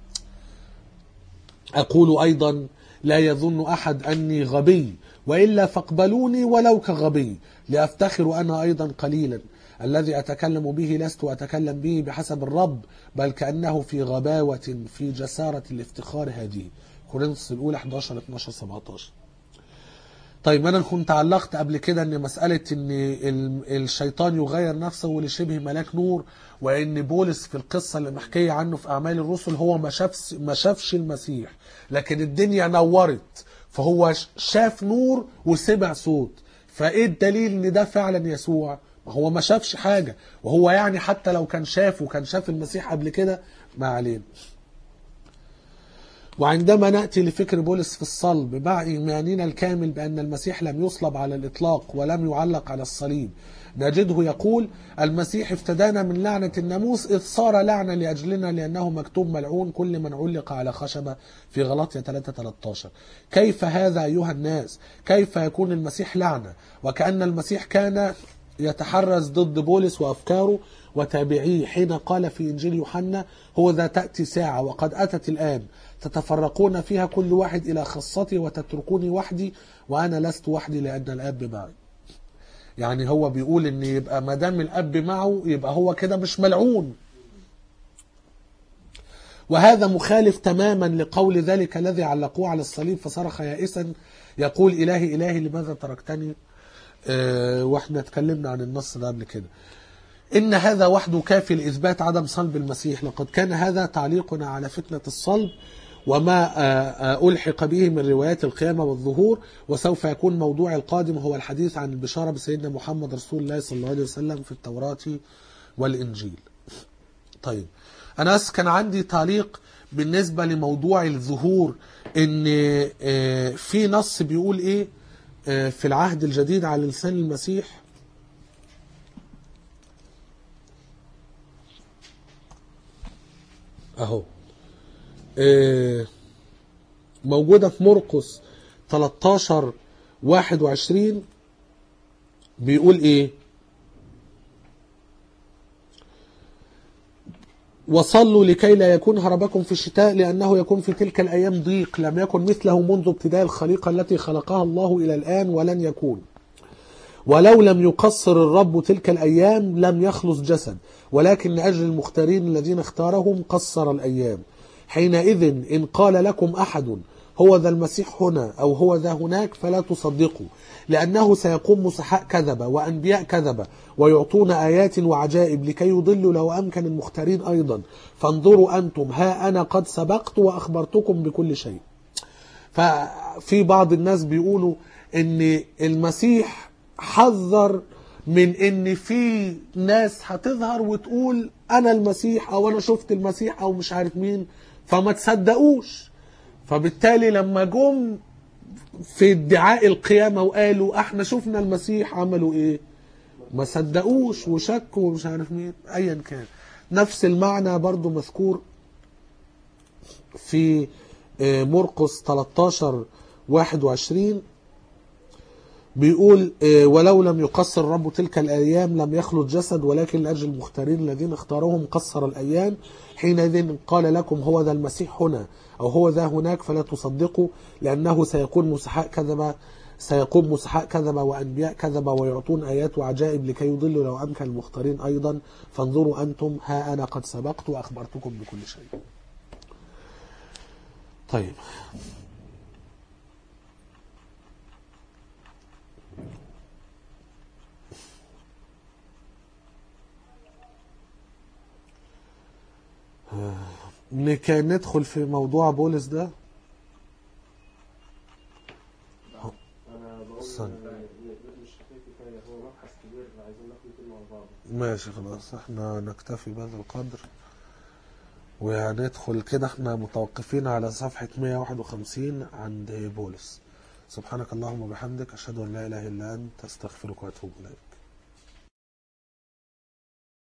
أقول أيضا لا يظن أحد أني غبي وإلا فاقبلوني ولو كغبي لأفتخر أنا أيضا قليلا الذي أتكلم به لست أتكلم به بحسب الرب بل كأنه في غباوة في جسارة الافتخار هذه كورنثوس الأولى 11 12 17 طيب انا كنت علقت قبل كده ان مساله ان ال- الشيطان يغير نفسه لشبه ملاك نور وان بولس في القصه اللي محكيه عنه في اعمال الرسل هو ما شافش ما شافش المسيح لكن الدنيا نورت فهو ش- شاف نور وسمع صوت فايه الدليل ان ده فعلا يسوع ما هو ما شافش حاجه وهو يعني حتى لو كان شاف وكان شاف المسيح قبل كده ما علينا وعندما نأتي لفكر بولس في الصلب مع إيماننا الكامل بأن المسيح لم يصلب على الإطلاق ولم يعلق على الصليب نجده يقول المسيح افتدانا من لعنة الناموس إذ صار لعنة لأجلنا لأنه مكتوب ملعون كل من علق على خشبة في غلطية 3-13 كيف هذا أيها الناس كيف يكون المسيح لعنة وكأن المسيح كان يتحرز ضد بولس وأفكاره وتابعيه حين قال في إنجيل يوحنا هو ذا تأتي ساعة وقد أتت الآن تتفرقون فيها كل واحد إلى خاصته وتتركوني وحدي وأنا لست وحدي لأن الأب معي يعني هو بيقول ان يبقى ما دام الاب معه يبقى هو كده مش ملعون وهذا مخالف تماما لقول ذلك الذي علقوه على الصليب فصرخ يائسا يقول الهي الهي لماذا تركتني آه، واحنا اتكلمنا عن النص ده قبل كده إن هذا وحده كافي لإثبات عدم صلب المسيح لقد كان هذا تعليقنا على فتنة الصلب وما آه، آه، ألحق به من روايات القيامة والظهور وسوف يكون موضوع القادم هو الحديث عن البشارة بسيدنا محمد رسول الله صلى الله عليه وسلم في التوراة والإنجيل طيب أنا بس كان عندي تعليق بالنسبة لموضوع الظهور إن آه، في نص بيقول إيه آه، في العهد الجديد على لسان المسيح اهو آه، موجودة في مرقس 13 21 بيقول ايه وصلوا لكي لا يكون هربكم في الشتاء لأنه يكون في تلك الأيام ضيق لم يكن مثله منذ ابتداء الخليقة التي خلقها الله إلى الآن ولن يكون ولو لم يقصر الرب تلك الأيام لم يخلص جسد ولكن لأجل المختارين الذين اختارهم قصر الأيام حينئذ إن قال لكم أحد هو ذا المسيح هنا أو هو ذا هناك فلا تصدقوا لأنه سيقوم مسحاء كذبة وأنبياء كذبة ويعطون آيات وعجائب لكي يضلوا لو أمكن المختارين أيضا فانظروا أنتم ها أنا قد سبقت وأخبرتكم بكل شيء ففي بعض الناس بيقولوا ان المسيح حذر من ان في ناس هتظهر وتقول انا المسيح او انا شفت المسيح او مش عارف مين فما تصدقوش فبالتالي لما جم في ادعاء القيامة وقالوا احنا شفنا المسيح عملوا ايه ما صدقوش وشكوا ومش عارف مين ايا كان نفس المعنى برضو مذكور في آه، مرقس 13 21 بيقول آه، ولو لم يقصر الرب تلك الايام لم يخلط جسد ولكن لاجل المختارين الذين اختارهم قصر الايام حينئذ قال لكم هو ذا المسيح هنا او هو ذا هناك فلا تصدقوا لانه سيكون مسحاء كذبه سيقوم مسحاء كذبه وانبياء كذبه ويعطون ايات وعجائب لكي يضلوا لو امكن المختارين ايضا فانظروا انتم ها انا قد سبقت واخبرتكم بكل شيء. طيب نك- ندخل في موضوع بولس ده انا بقول استنى. آه، مش كفايه كفايه هو مبحث كبير عايزين ناخد كلمه مع بعض ماشي خلاص احنا نكتفي بهذا القدر وهندخل كده احنا متوقفين على صفحة 151 عند بولس سبحانك اللهم وبحمدك أشهد أن لا إله إلا أنت أستغفرك وأتوب إليك